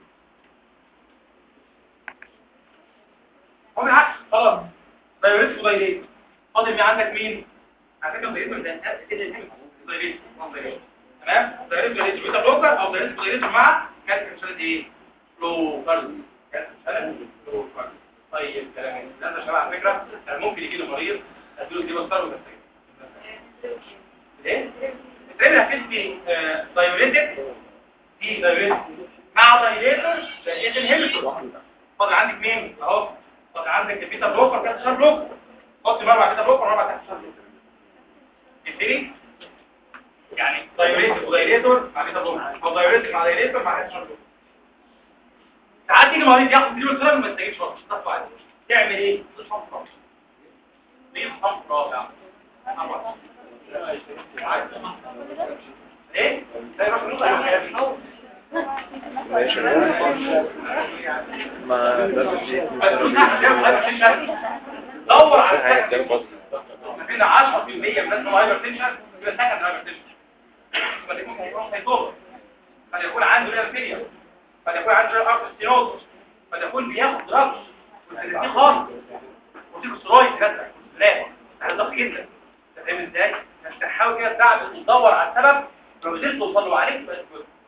هو بالعكس خلاص دايوريتك ودايليتور فاضل مين عندك مين على فكره دايليتور ده كده دايليتور تمام دايليتور دايليتور بيتا بلوكر او دايليتور دايليتور مع كالسيوم شانل ايه بلوكر كالسيوم شانل بلوكر طيب كلام ده يا شباب على فكره كان ممكن يجي له مريض اديله دي بسطر وبس ايه التريبل هتفيد في دايوريتك دي دايوريتك مع دايليتور لقيت انهبيتور فاضل عندك مين اهو فاضل عندك البيتا بلوكر كالسيوم بلوكر حط مربع بيتا بلوكر ومربع كالسيوم بلوكر يبتدي يعني دايوريتك ودايليتور مع بيتا بلوكر او دايوريتك مع دايليتور مع كالسيوم بلوكر ساعات يجي مريض ياخد دي سيرم ما يستجيبش خالص تطفى عليه تعمل ايه تصحى خالص دي صمت رابع ايه ده يروح ينط على الحياه ماشي ما ده بسيط دور على السكن فينا 10% من الناس هايبر تنشن يبقى سكن هايبر تنشن قد يكون هيطول قد يكون عنده ليرفيليا قد يكون عنده ارثروسكليروز قد يكون بياخد دراجز والسيرتين خالص وتيكوسترويد كده لا ده ضغط جدا انت فاهم ازاي انت تحاول كده تعمل تدور على السبب لو قدرت توصل له عليك بقى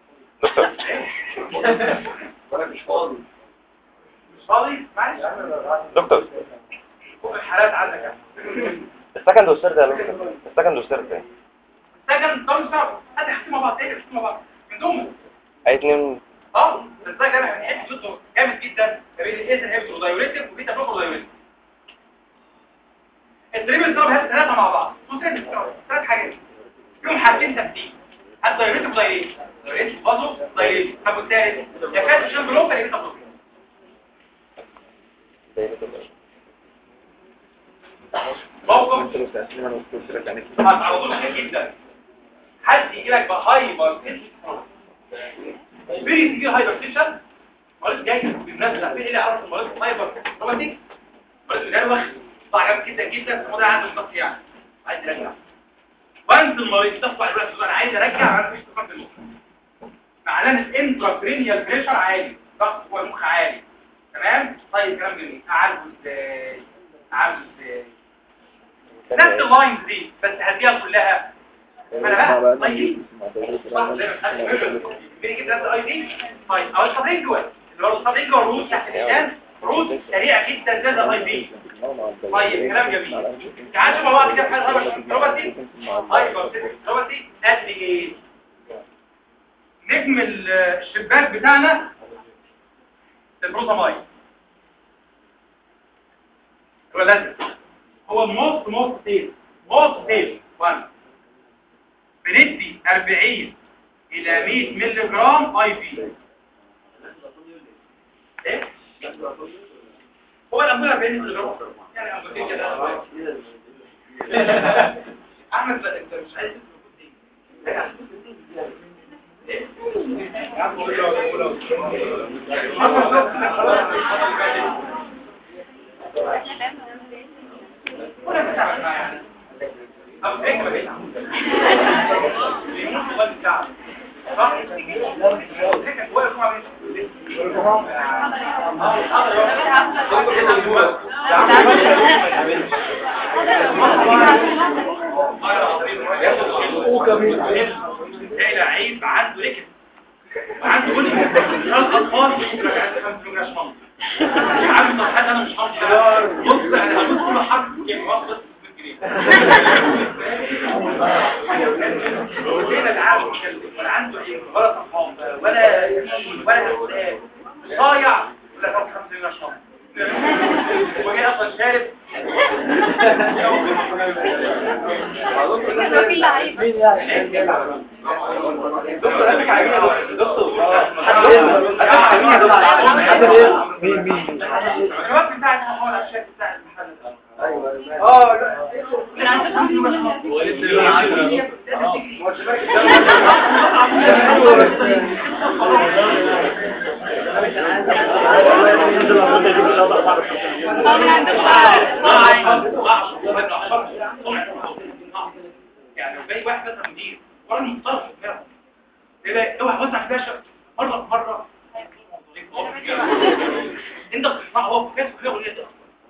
وانا مش فاضي مش فاضي معلش دكتور فوق الحالات عندك يعني السكند والثيرد يا دكتور السكند والثيرد ايه سكن طب سبب هات حاجتين مع بعض ايه حاجتين مع بعض من ضمن اي اتنين اه ازاي كده هنحب ضده جامد جدا ما بين الايثر هيبتر ودايوريتك وبيتا بلوكر ودايوريتك التريبل سبب هات ثلاثه مع بعض وثلاث ثلاث حاجات فيهم حاجتين تبديل هات دايوريتك ودايوريتك دايوريتك برضه دايوريتك طب والثالث يا كانت شيل بلوكر يا بيتا بلوكر موقف انت لو سألتني انا قلت لك يعني هتعرضوا لك جدا حد عندي يجي لك بهايبر فيري سيفير هايبر تنشن مريض جاي بالمناسبه فين اللي عرف المريض هايبر روماتيك مريض جاي واخد صعب جدا جدا الموضوع عنده ضغط يعني عايز يرجع وانت المريض تطلع الوقت انا عايز ارجع انا مش تفهم المخ معناه ان الانترا بريشر عالي ضغط جوه المخ عالي تمام طيب كلام جميل اعالجه ازاي اعالجه ازاي نفس اللاينز دي بس هديها كلها انا بقى طيب صح زي ما خدت بيجي نفس الاي دي طيب او السبرينجوال اللي هو السبرينجوال روت تحت اللسان روت سريع جدا زي الاي دي طيب كلام جميل تعالوا مع بعض كده في حاجه هايبر روبرتي هايبر روبرتي ادي ايه نجم ال- الشباك بتاعنا البروتامايد هو لازم هو الموست موست سيف موست سيف 1 بندي 40 الى 100 مللي جرام اي في ايه هو الامبولة 40 مللي جرام يعني امبولتين كده احمد لا انت مش عايز ايه يا عم قول له قول له ولا بتعمل معايا يعني أو هيك ما بيتعب بيموت ولا بتعب صح؟ هيك واقف مع عيب عنده ركب وعنده كل ثلاث اطفال يقول لك عندي 5 كيلو جراش مامتي يا عم طب حاجه انا مش همشي بص انا هموت كل حرف كلمه واحده وزينا العالم ولا عنده ايه ولا طفام ولا يمين ولا اسئله ضايع ولا طب خمسة من الشهر وجاي اصلا شارب مين يعني دكتور قالك عايزين يا دكتور حد يسمع حد يسمع حد يسمع مين مين الشباب بتاع المحاول الشيخ بتاع المحل ايوه اه لا من عندكم هو لسه يعني زي واحد مثلا مدير ولا مضطر ايه ده اوعى توسع فلاشه مره مره انت بتسمع هو في كده ولا ايه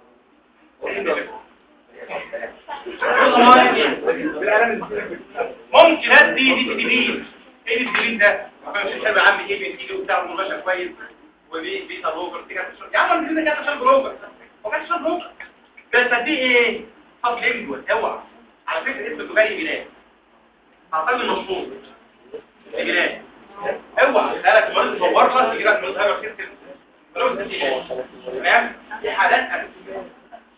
ممكن ادي دي دي بين ايه الدين ده مش حلو يا عم ايه بيجي وبتاع وماشي كويس ودي بيتا بروفر يا عم انت كده عشان بروفر هو كان عشان بروفر بس دي ايه طب لينجوال اوعى على فكره اسمه تجاري بلاد اعتقد المشهور بلاد اوعى بالك المريض صور لك يجي لك مريض هايبر سيستم لو انت تمام في حالات أرست.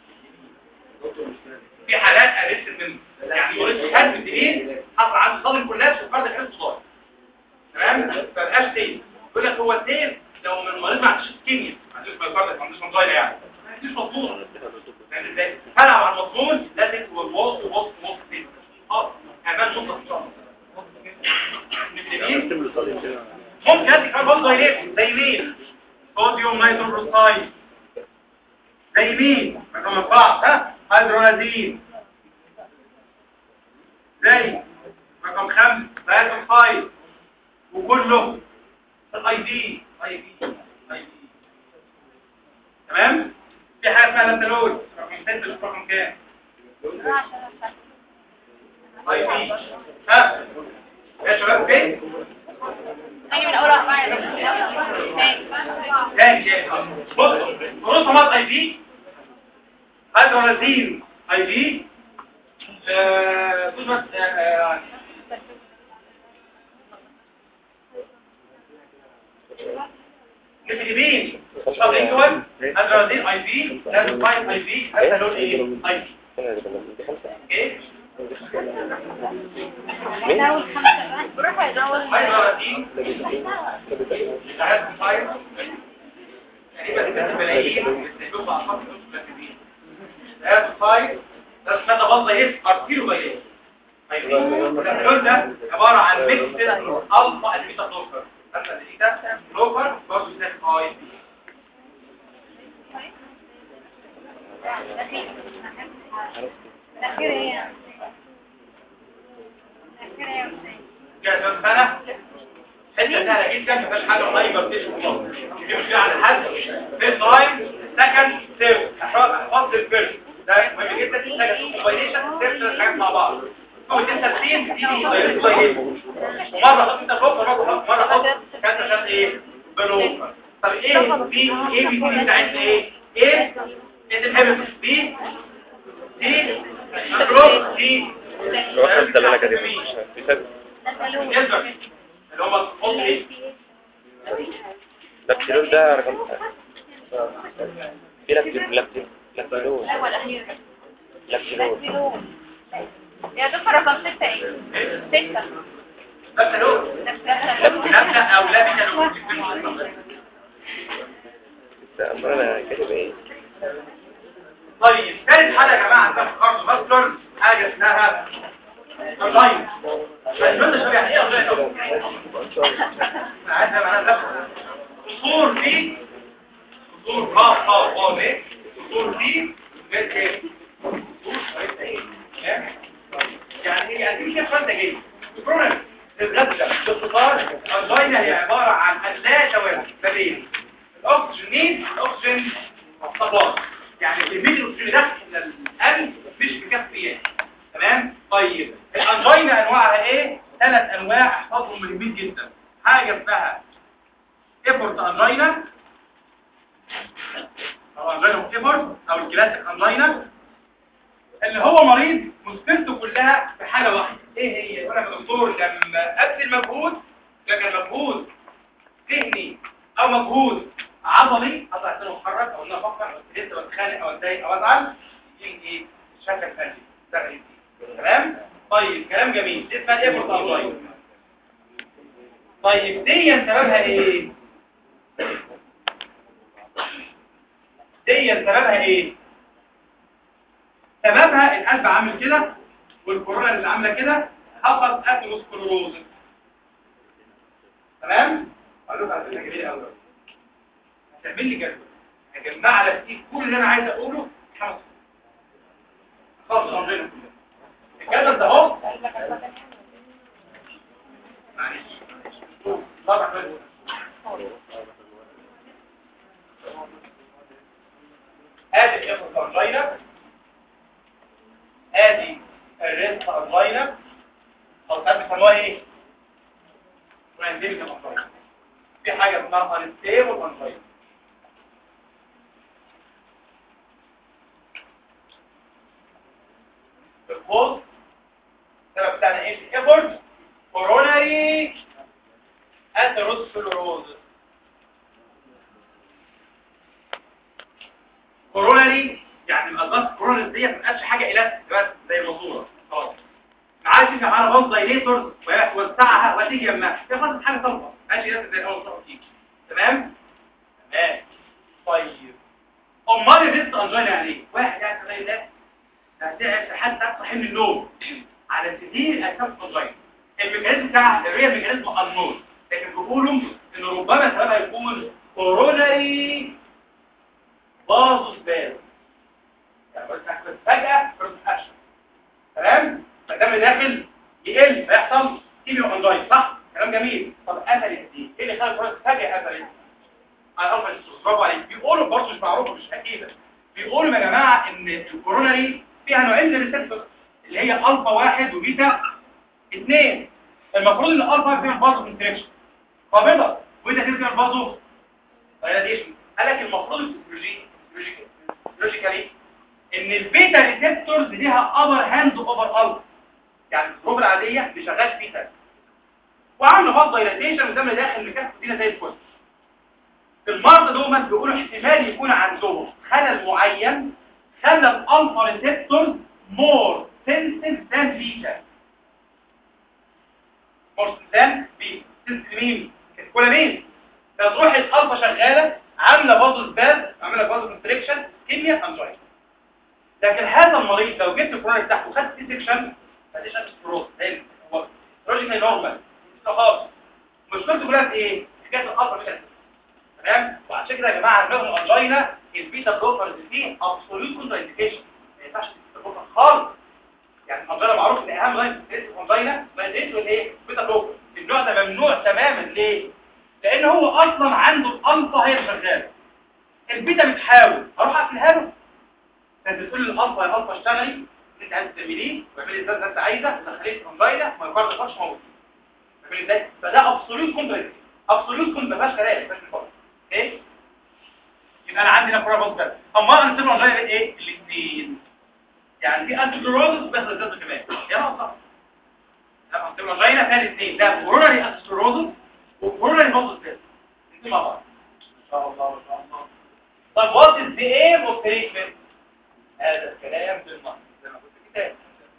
في حالات ارست منه يعني مريض خد بالدليل حصل عنده صدر كلها وفرد كان صداع تمام فبقاش تاني يقول لك هو التاني لو من المريض ما عندوش كيمياء ما عندوش مايكارديا ما عندوش مضايا يعني ما عندوش مضمون يعني ازاي فانا مع المضمون لازم هو الوسط وسط وسط تاني اه امان مطلق ممكن ادي كمان برضه هيلف زي مين صوديوم نيتروبروسايد زي مين رقم اربعه ها هيدرونازين زي رقم خمسة دايتوكسايد وكله الاي دي اي دي اي دي تمام في حاجه اسمها لانتلود رقم 6 شوف رقم كام اي دي ها يا شباب فين تاني من اول واحد تاني تاني بص بروتومات اي دي هيدرونازين اي دي آه، بص آه، آه، الفلبين شاطئين هيدرونازين اي دي لازم اي دي هذا لون ايه اي دي ايه بروح يدور هيدرونازين عدد فايل تقريبا 6 ملايين بيستهدفوا اعصاب الانسولين عدد فايل ده اسمها بلطه يس ارتيرو بايلات طيب الكنترول ده عباره عن ميكس الفا البيتا بلوكر مثلا دي ده بلوكر برضه بتاخد اي بي الأخير هي الأخير هي كده سنه حته سهله جدا ما فيهاش حاجه قريبه بتشوف دي مش على حد في تايم سكند سيرف احفظ الفيرست ده مهم جدا تحتاج كومباينيشن سيرف الحاجات مع بعض او التسليم دي كومباينيشن ومره حط انت فوق مره مره حط كانت عشان ايه بلوكر طب ايه بي ايه بي دي بتاعتنا ايه ايه انت تحب بي دي بلوك دي الواحد ده اللي انا كاتبه في سبب يلزم اللي هم الخط ايه لابتيرول ده رقم في لابتيرول لابتيرول لابتيرول لا والأخير لابتيرول يا دكتور رقم ستة ايه؟ ستة بس لو نبدأ أو لا بك لو أمال انا كاتب ايه طيب ثالث حاجة يا جماعة عندنا في الكارديو فاسكولار حاجة اسمها اللاين اللاين شباب يعني ايه اللاين انا عايز معناها لفظ قصور دي قصور خاص خاص خاص ايه قصور دي غير ايه قصور ايه يعني ايه يعني ايه كده جاي البروبلم الغدة باختصار اللاين هي عبارة عن لا توازن ما بين الاكسجين الاكسجين الصباح يعني كمية الاكسجين اللي داخل القلب مش مكفية تمام طيب الانجينا انواعها ايه ثلاث انواع احفظهم مهمين جدا حاجة اسمها ايبورت انجينا او انجينا ايبورت او الكلاسيك انجينا اللي هو مريض مشكلته كلها في حاجة واحدة ايه هي يقول لك يا دكتور لما ابذل مجهود ده كان مجهود ذهني او مجهود عضلي اطلع عشان اتحرك او ان انا افكر او اتهز او اتخانق او اتضايق او ازعل يجي ايه شكل قلبي ده غريب تمام طيب كلام جميل دي اسمها ايه برضه طيب دي سببها ايه دي سببها ايه سببها القلب عامل كده والكورونا اللي عامله كده حصل اثيروسكلروزس تمام اقول لكم على فكره جميله قوي هتعمل لي جدول هجمع على فيه كل اللي انا عايز اقوله خمس خلاص امرنا الجدول ده اهو معلش طبعا ادي الافر انجينا ادي الريست انجينا او ساعات بيسموها ايه برانديميك انجينا في حاجه اسمها انستيبل انجينا الكوز السبب بتاعنا ايه الايفورت كوروناري اثيروسكلروزس كوروناري يعني الأضغاث كوروناري دي ما تبقاش حاجة إلاستيك بس زي الماسورة خلاص عايز تيجي على بلط دايليتور وتوسعها وتيجي جنبها هي خلاص حاجة طلبة ماشي إلاستيك زي الأول طلبة تيجي تمام؟ تمام طيب أمال الريست أنجينا يعني إيه؟ واحد يعني زي ده هتعب حتى تصحي من النوم على سبيل أساس أنجينا الميكانيزم بتاعها الريال ميكانيزم النور لكن بيقولوا ان ربما سببها يكون كوروناري بازوس باز يعني بس تحكم فجأة فرصة أكشن تمام فالدم داخل يقل فيحصل كيميو انجاين صح كلام جميل طب قفلت دي ايه اللي خلى الفرصة فجأة قفلت على الفا برافو عليك بيقولوا برضه مش معروفه مش اكيده بيقولوا يا جماعه ان الكوروناري فيها نوعين من الريسبتور اللي هي الفا واحد وبيتا اثنين المفروض ان الالفا فيها بازو كونتراكشن قابضه وبيتا فيها بازو ريليشن قال لك المفروض الفسيولوجي لوجيكالي ان البيتا ريسبتورز ليها ابر هاند اوفر الفا يعني الظروف العاديه بشغال بيتا وعامله فاض دايلاتيشن وده داخل مكان دينا زي الفل المرضى دوما بيقولوا احتمال يكون عندهم خلل معين خلى الالفا ريسبتورز مور سنسيف ذان بيتا مور ذان بيتا سنسيف مين الكولامين فتروح الالفا شغاله عامله فازو سباز عامله فازو كونستريكشن كيمياء انجاين لكن هذا المريض لو جبت الكورونا بتاعته وخدت سي سكشن مفيش استروز حلو هو لوجيكال نورمال خالص مشكلته كلها في ايه؟ حكايه الالفا مش تمام وعشان كده يا جماعه الرغم انجينا البيتا بلوكرز دي ابسوليوت كونتر انديكيشن ما ينفعش تبقى خالص يعني الانجينا معروف ان اهم لاين في الانجينا ما يدريش الايه بيتا بلوكر النوع ده ممنوع تماما ليه لان هو اصلا عنده الالفا هي اللي شغاله البيتا بتحاول اروح اقفلها له فانت بتقول للالفا يا الفا اشتغلي انت عايز تعمليه واعملي ازاي انت عايزه دخليه انجينا ما يقدرش يخش موجود تعملي ازاي فده ابسوليوت كونتر ابسوليوت كونتر ما فيهاش كلام ما فيهاش نقاش اوكي يبقى انا عندي نفر بس بس اما انا سيبهم غير ايه الاثنين يعني في انتي كلوروزس بس ضد كمان يا ناقصه لا سيبهم غير فيها الاثنين ده كوروناري انتي كلوروزس وكوروناري بوزس بس الاثنين مع بعض ان شاء الله ان شاء الله طب وات از ذا ايم اوف تريتمنت هذا الكلام في النص زي ما قلت في الكتاب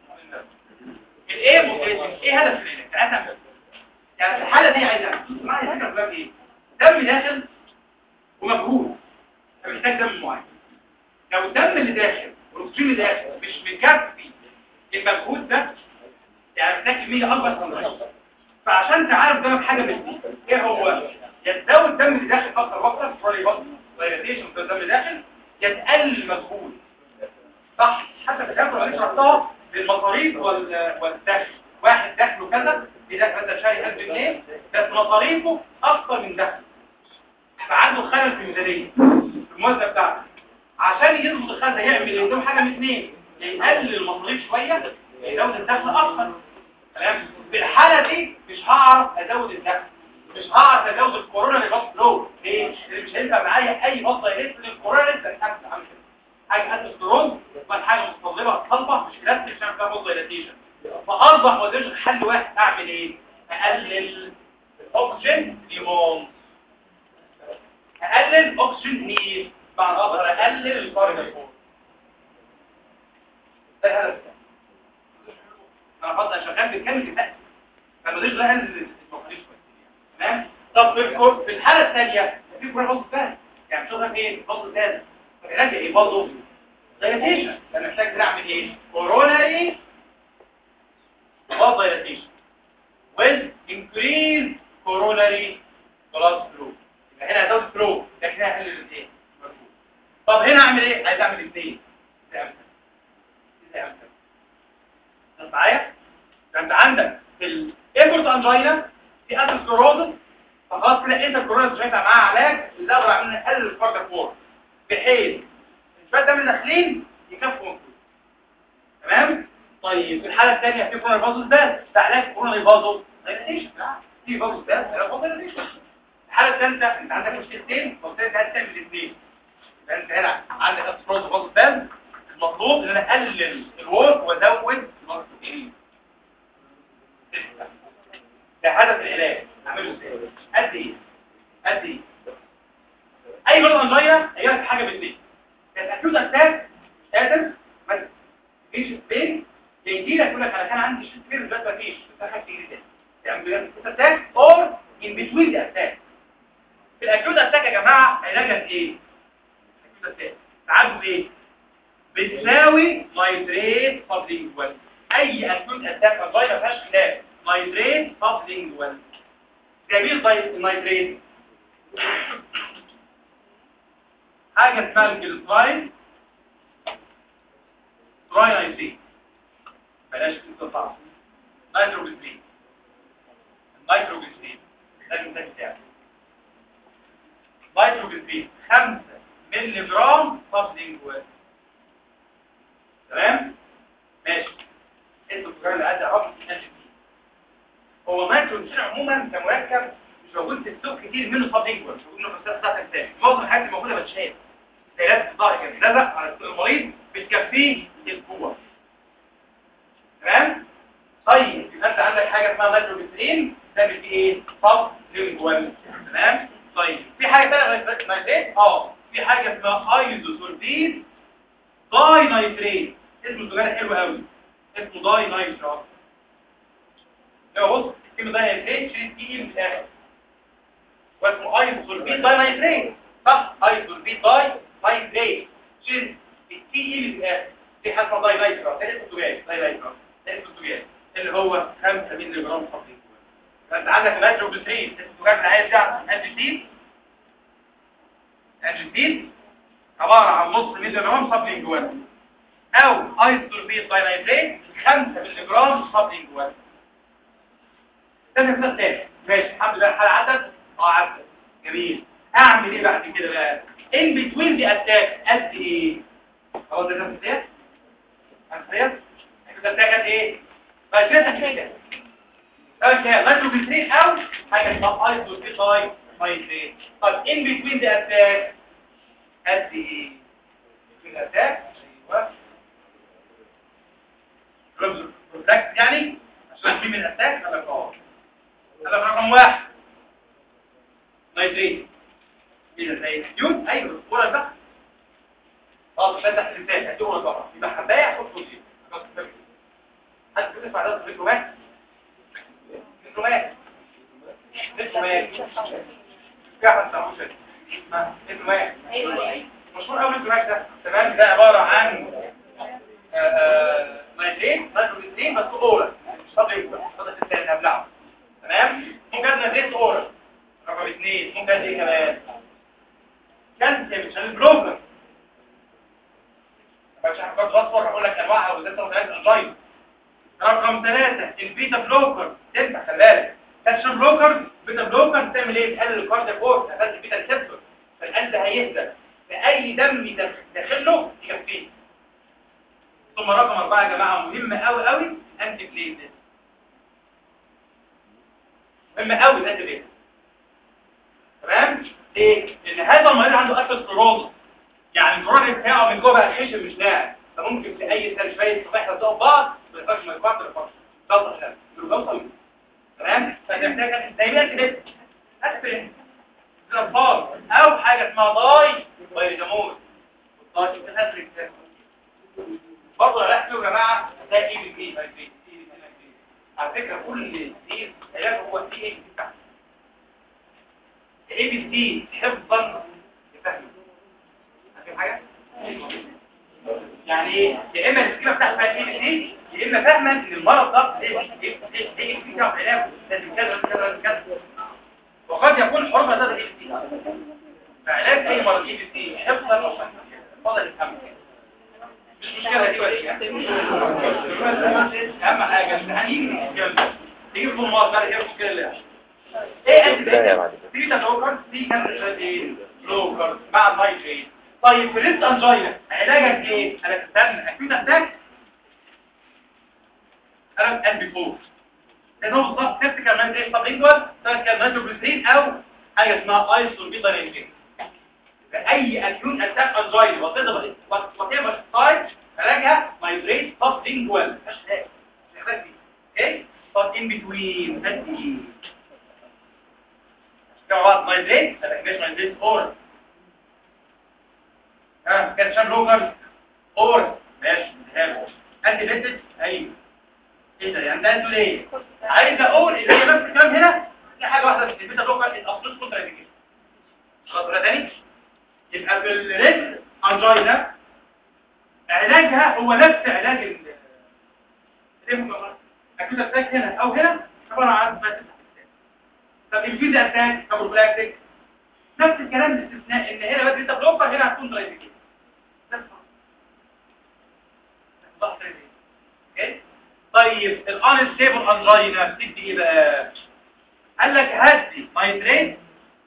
الايم اوف تريتمنت ايه هدف العلاج تعالى نعمل. يعني في الحاله دي عايز اعمل معايا فكره بقى ايه دم داخل ومجهول فمحتاج دم معين لو الدم اللي داخل والاكسجين اللي داخل مش مكفي المجهود ده يعني محتاج كميه اكبر من الرئيس فعشان تعرف دمك حاجه من دي ايه هو يتزود الدم اللي داخل اكتر واكتر فري بطن دايلاتيشن في الدم اللي داخل يتقلل المجهود صح حتى في الاخر اللي شرحتها للمصاريف وال- والدخل واحد دخله كذا بيدخل مثلا شاري 1000 جنيه بس مصاريفه اكتر من دخله فعنده خلل في الميزانيه في الموازنه بتاعته عشان يظبط الخلل ده يعمل ايه قدام حاجه من اثنين يا يقلل المصاريف شويه يا يزود الدخل اكتر تمام في الحاله دي مش هعرف ازود الدخل مش هعرف ازود الكورونا اللي بس لو ليه اللي مش هينفع معايا اي بطه يلف الكورونا لسه مش عارف اعمل كده حاجه اتسترون وبعد حاجه مستطلبه صلبه مش بلاستيك عشان فيها بطه دايلاتيشن فاصبح ما قدرش حل واحد اعمل ايه اقلل الاكسجين ليمون اقلل اكسجين نيل بعد اقدر اقلل الكاربون ده الهدف بتاعي. انا بفضل شغال بالكامل بالتأكيد فما ديش ده اقلل المصاريف شويه تمام طب في الكور في الحاله الثانيه في كوره بص ثاني يعني شغل فين بص ثاني العلاج ايه برضه دايلاتيشن انا محتاج نعمل ايه كوروناري blood dilatation with increased coronary blood flow يبقى هنا هزود فلو لكن هنا هقلل الايه مفهوم. طب هنا اعمل ايه عايز اعمل اثنين ازاي اعمل كده؟ ازاي اعمل كده؟ انت معايا ده انت عندك في الايبورت انجينا في اثيروسكلروزس فخلاص كده انت الكورونا مش هينفع معاها علاج اللي اقدر اعمل اقلل الكاردياك وور بحيث الشويه دم اللي داخلين يكفوا مفهوم. تمام طيب في الحاله الثانيه في كورونا فازوس ده ده علاج كورونا فازوس دايلاتيشن في فازوس ده علاج فازوس دايلاتيشن الحاله الثالثه انت عندك مشكلتين فبالتالي انت عايز تعمل الاثنين يبقى انت هنا عندك اتروز فازوس ده المطلوب ان انا اقلل الورك وازود المصروفين ده هدف العلاج اعمله ازاي قد ايه قد ايه اي مرض انجينا هي لك حاجه بالاثنين كانت اكيوت اتاك قادر ما تجيش فين يجي لك يقول لك انا كان عندي شيء كبير دلوقتي مفيش بس حاجه كتير ده يعني بجد اتاك اور ان بتوين ذا اتاك في الاكيوت اتاك يا جماعه علاجها ايه الاكيوت اتاك تعالوا ايه بتساوي نايتريت سبلينجوال اي اكيوت اتاك انجينا ما فيهاش خلاف نايتريت سبلينجوال جميل طيب النايتريت حاجه اسمها الجلسرايد تراينايتريت بلاش كده صعب نيتروجليسرين النيتروجليسرين ده المثال بتاعي نيتروجليسرين 5 مللي جرام سبلينجوال تمام ماشي انتوا التجار اللي قاعد رقم اتش بي هو النيتروجليسرين عموما كمركب مش موجود في السوق كتير منه سبلينجوال مش موجود منه في السوق بتاعت الانسان معظم الحاجات اللي موجوده بتشال سيلات الظهر كده لزق على المريض بتكفيه القوه تمام طيب يبقى انت عندك حاجه اسمها نيتروجليسرين تعمل فيه ايه صب لينجوال تمام طيب في حاجه ثانيه غير نيتريت اه في حاجه اسمها ايزوسولفيد داي نيتريت اسمه الزجاجه حلو قوي اسمه داي نيترات لو بص اسمه داي نيتريت شيل تي من الاخر واسمه ايزوسولفيد داي نيتريت صح ايزوسولفيد داي نيتريت شيل التي من الاخر دي حاجه اسمها داي نيترات ده اسمه الزجاجه داي نيترات ده اسمه الزجاجه اللي هو 5 مللي جرام صابلين فانت عندك نيتروجليسرين السكر اللي عايز يعمل انجلتين انجلتين عباره عن نص مللي جرام صابلين جواه او ايزولفيت داينايتريت 5 مللي جرام صابلين جواه ده مثال تاني ماشي الحمد لله الحاله عدت اه عدت جميل اعمل ايه بعد كده بقى ان بتوين دي اتاك قد ايه هو ده نفسيات نفسيات ده اتاك قد ايه بقى كده كده اوكي نيتروجليسرين او حاجه اسمها ايزوكسيتاي نايتريت طب ان بتوين دي اتاك قد ايه بتوين اتاك ايوه بروتكت يعني عشان في من الاتاك انا بقول انا رقم واحد نايتريت ايه ده زي اليود ايوه الصوره ده اه فتح الانسان هتقول طبعا يبقى حبايه خد فوزي حد بيدفع ده ميكرومات ميكرومات ميكرومات كحل ساموسه ها ميكرومات مشهور قوي الميكرومات ده تمام ده عباره عن نايتريت نيتروجليسرين بس اورال مش فاضي فاضي الثاني هبلعه تمام ممكن نزيد اورال رقم اثنين ممكن ايه كمان كالسيوم عشان البلوكر مش هحتاج اصفر اقول لك انواعها وازاي تاخد انجين رقم ثلاثة البيتا بلوكر تنفع خلي بالك كالسيوم بلوكر بيتا بلوكر تعمل ايه تقلل الكاردياك وورك تقلل البيتا ريسبتور فالقلب هيهدى فاي دم داخله يكفيه ثم رقم أربعة يا جماعة مهم قوي قوي انتي بليتد مهم قوي الانتي بليتد تمام ليه؟ لان هذا المريض عنده اثيروسكليروز يعني الفراغ بتاعه من جوه بقى خشن مش ناعم فممكن في اي سنه شويه صباح يلزقوا في بعض ما ينفعش ما ينفعش ما ينفعش ضغط احنا بيبقى تمام فتحتاج زي ما كده اسبرين زنفار او حاجه اسمها داي بايرجامول والداي بتهدرك برضه لا يا جماعه ده ايه بالايه على فكره كل دي علاج هو سي ايه بتاعه اي بي سي حفظا لفهم فاهم حاجه يعني ايه يا اما المشكله بتاعت اي بي سي يا اما فاهما ان المرض ده ايه ايه ايه في كام علاج لازم كذا كذا كذا وقد يكون حرمه ده اي بي سي فعلاج اي مرض اي بي سي حفظا او فهما اتفضل افهم مش مشكله دي ولا اهم حاجه هنيجي نتكلم تيجي في الموضوع ده هي المشكله اللي ايه انت في تلوكر في كان ايه لوكر مع النايتريت طيب في ريست انجينا علاجك ايه انا استنى اكيد اتاك انا قلبي فوق ده هو بالظبط تفتكر نايتريت طب ايكوال تفتكر نيتروجليسرين او حاجه اسمها ايسون بيتالينجين اي اكيوت اتاك انجينا وتقدر وتقدر سايت علاجها نايتريت طب لينجوال مش محتاج اوكي طب ان بتوين ادي كمان نايتريت الانجليش نايتريت اور ها كان شام لوكر اور ماشي حلو انت بنت ايوه ايه ده يعني ده انتوا ليه عايز اقول ان هي نفس الكلام هنا في حاجه واحده في البيتا لوكر الاصل كونترا انديكيشن خطوه تاني يبقى في الريد انجينا علاجها هو نفس علاج ال اكيد اتاك هنا او هنا عباره عن بس طب الفيز اتاك طب البلاكتيك نفس الكلام باستثناء ان هنا بس انت بلوكر هنا هتكون درايفيكيشن بس اوكي طيب الان ستيبل انجينا بتدي ايه بقى قال لك هدي نايتريت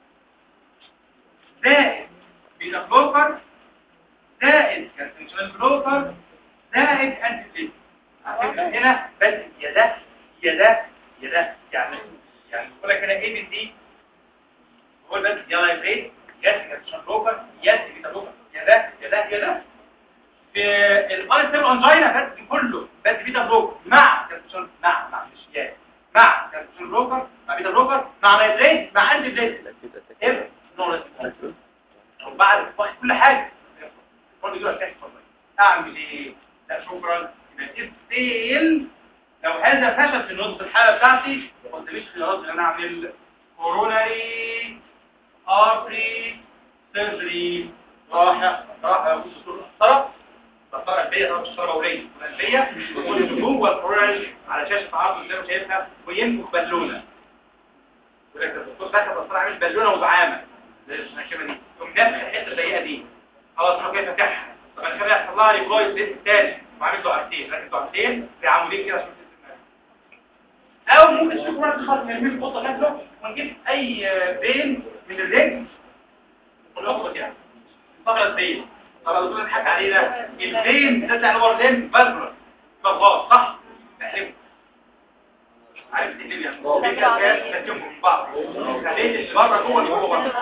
زائد بيتا بلوكر زائد كالسيوم بلوكر زائد انتي هنا بس يا ده يا ده يا ده يعني يعني بقول لك هنا اي بي سي هو بس يا لايبريت يس كالسيوم بلوكر يس بيتا بلوكر يا ده يا ده يا ده في الانسيم انجينا بس كله بس بيتا بلوكر مع كالسيوم مع مع مش يا مع كالسيوم بلوكر مع بيتا بلوكر مع لايبريت مع انتي بليت ايه نورس وبعد كل حاجه برضه يقول لك اعمل ايه لا شكرا يبقى فيل لو هذا فشل في نص الحاله بتاعتي ما قداميش خيارات ان انا اعمل كوروناري ارتري سيرجري راحه راحه بص طرف طرف اثار قلبيه طبعا اثار بوليه قلبيه ويخش جوه الكورال على شاشه عرض زي ما شايفها وينفخ بالونه يقول لك الدكتور دخل اثار عامل بالونه وزعامه زي الحكمه دي يقوم نفخ الحته الضيقه دي خلاص انا كده فاتحها طب انا كده يحصل لها ريبلاي زيت الثاني وعامل دعامتين راكب دعامتين في عمودين كده عشان تنزل معاك. او ممكن تشوف واحد خالص نرميه في قطه شكله ونجيب اي بين من الرجل ونحطه كده فقرة البين طب لو تقول نضحك عليه ده البين ده اللي هو الرم بلبر بغاص صح تحلمه عارف تقلب يعني البين ده كان تركبهم من بعض خليه اللي بره جوه اللي جوه بره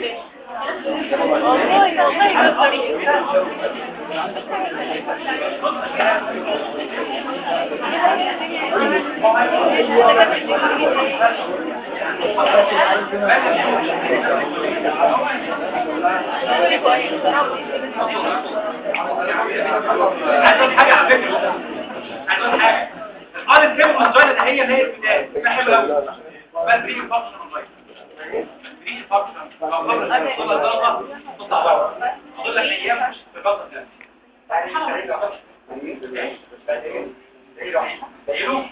والله والله بالطريق عايز اقول حاجه على فكره عايز اقول حاجه القالب كده الانزايم ده هي هي البدايه بحب قوي بس بريم فانكشن انزايم بريم فانكشن لو قبل ان توصل الدرجه تطلع بره فاضل لك ايام في البطن ده ايه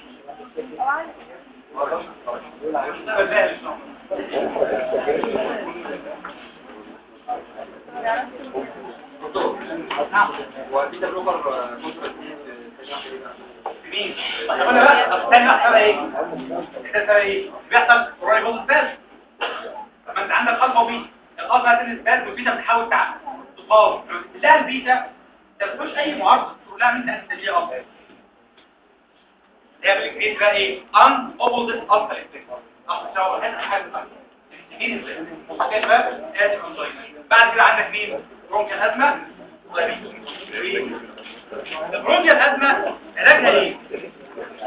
وبيتا بلوكر كونترا مين؟ طب انا بقى طب استنى بقى ايه؟ انت سبب ايه؟ بيحصل قريب بوز الباس طب ما انت عندك الفا وبيتا الالفا هتنزل الباس والبيتا بتحاول تعب تقاوم لا البيتا ما بتقولش اي معارضه تقول لها انت هتسميها افضل هي بالانجليزي بقى ايه؟ ان اوبوزيت الفا الكتريك اصل سوا هنا حاجه ثانيه مين ازاي؟ كده بقى ادي انزايم بعد كده عندك مين؟ برونكيال ازمه البرونكيال الازمه علاجها ايه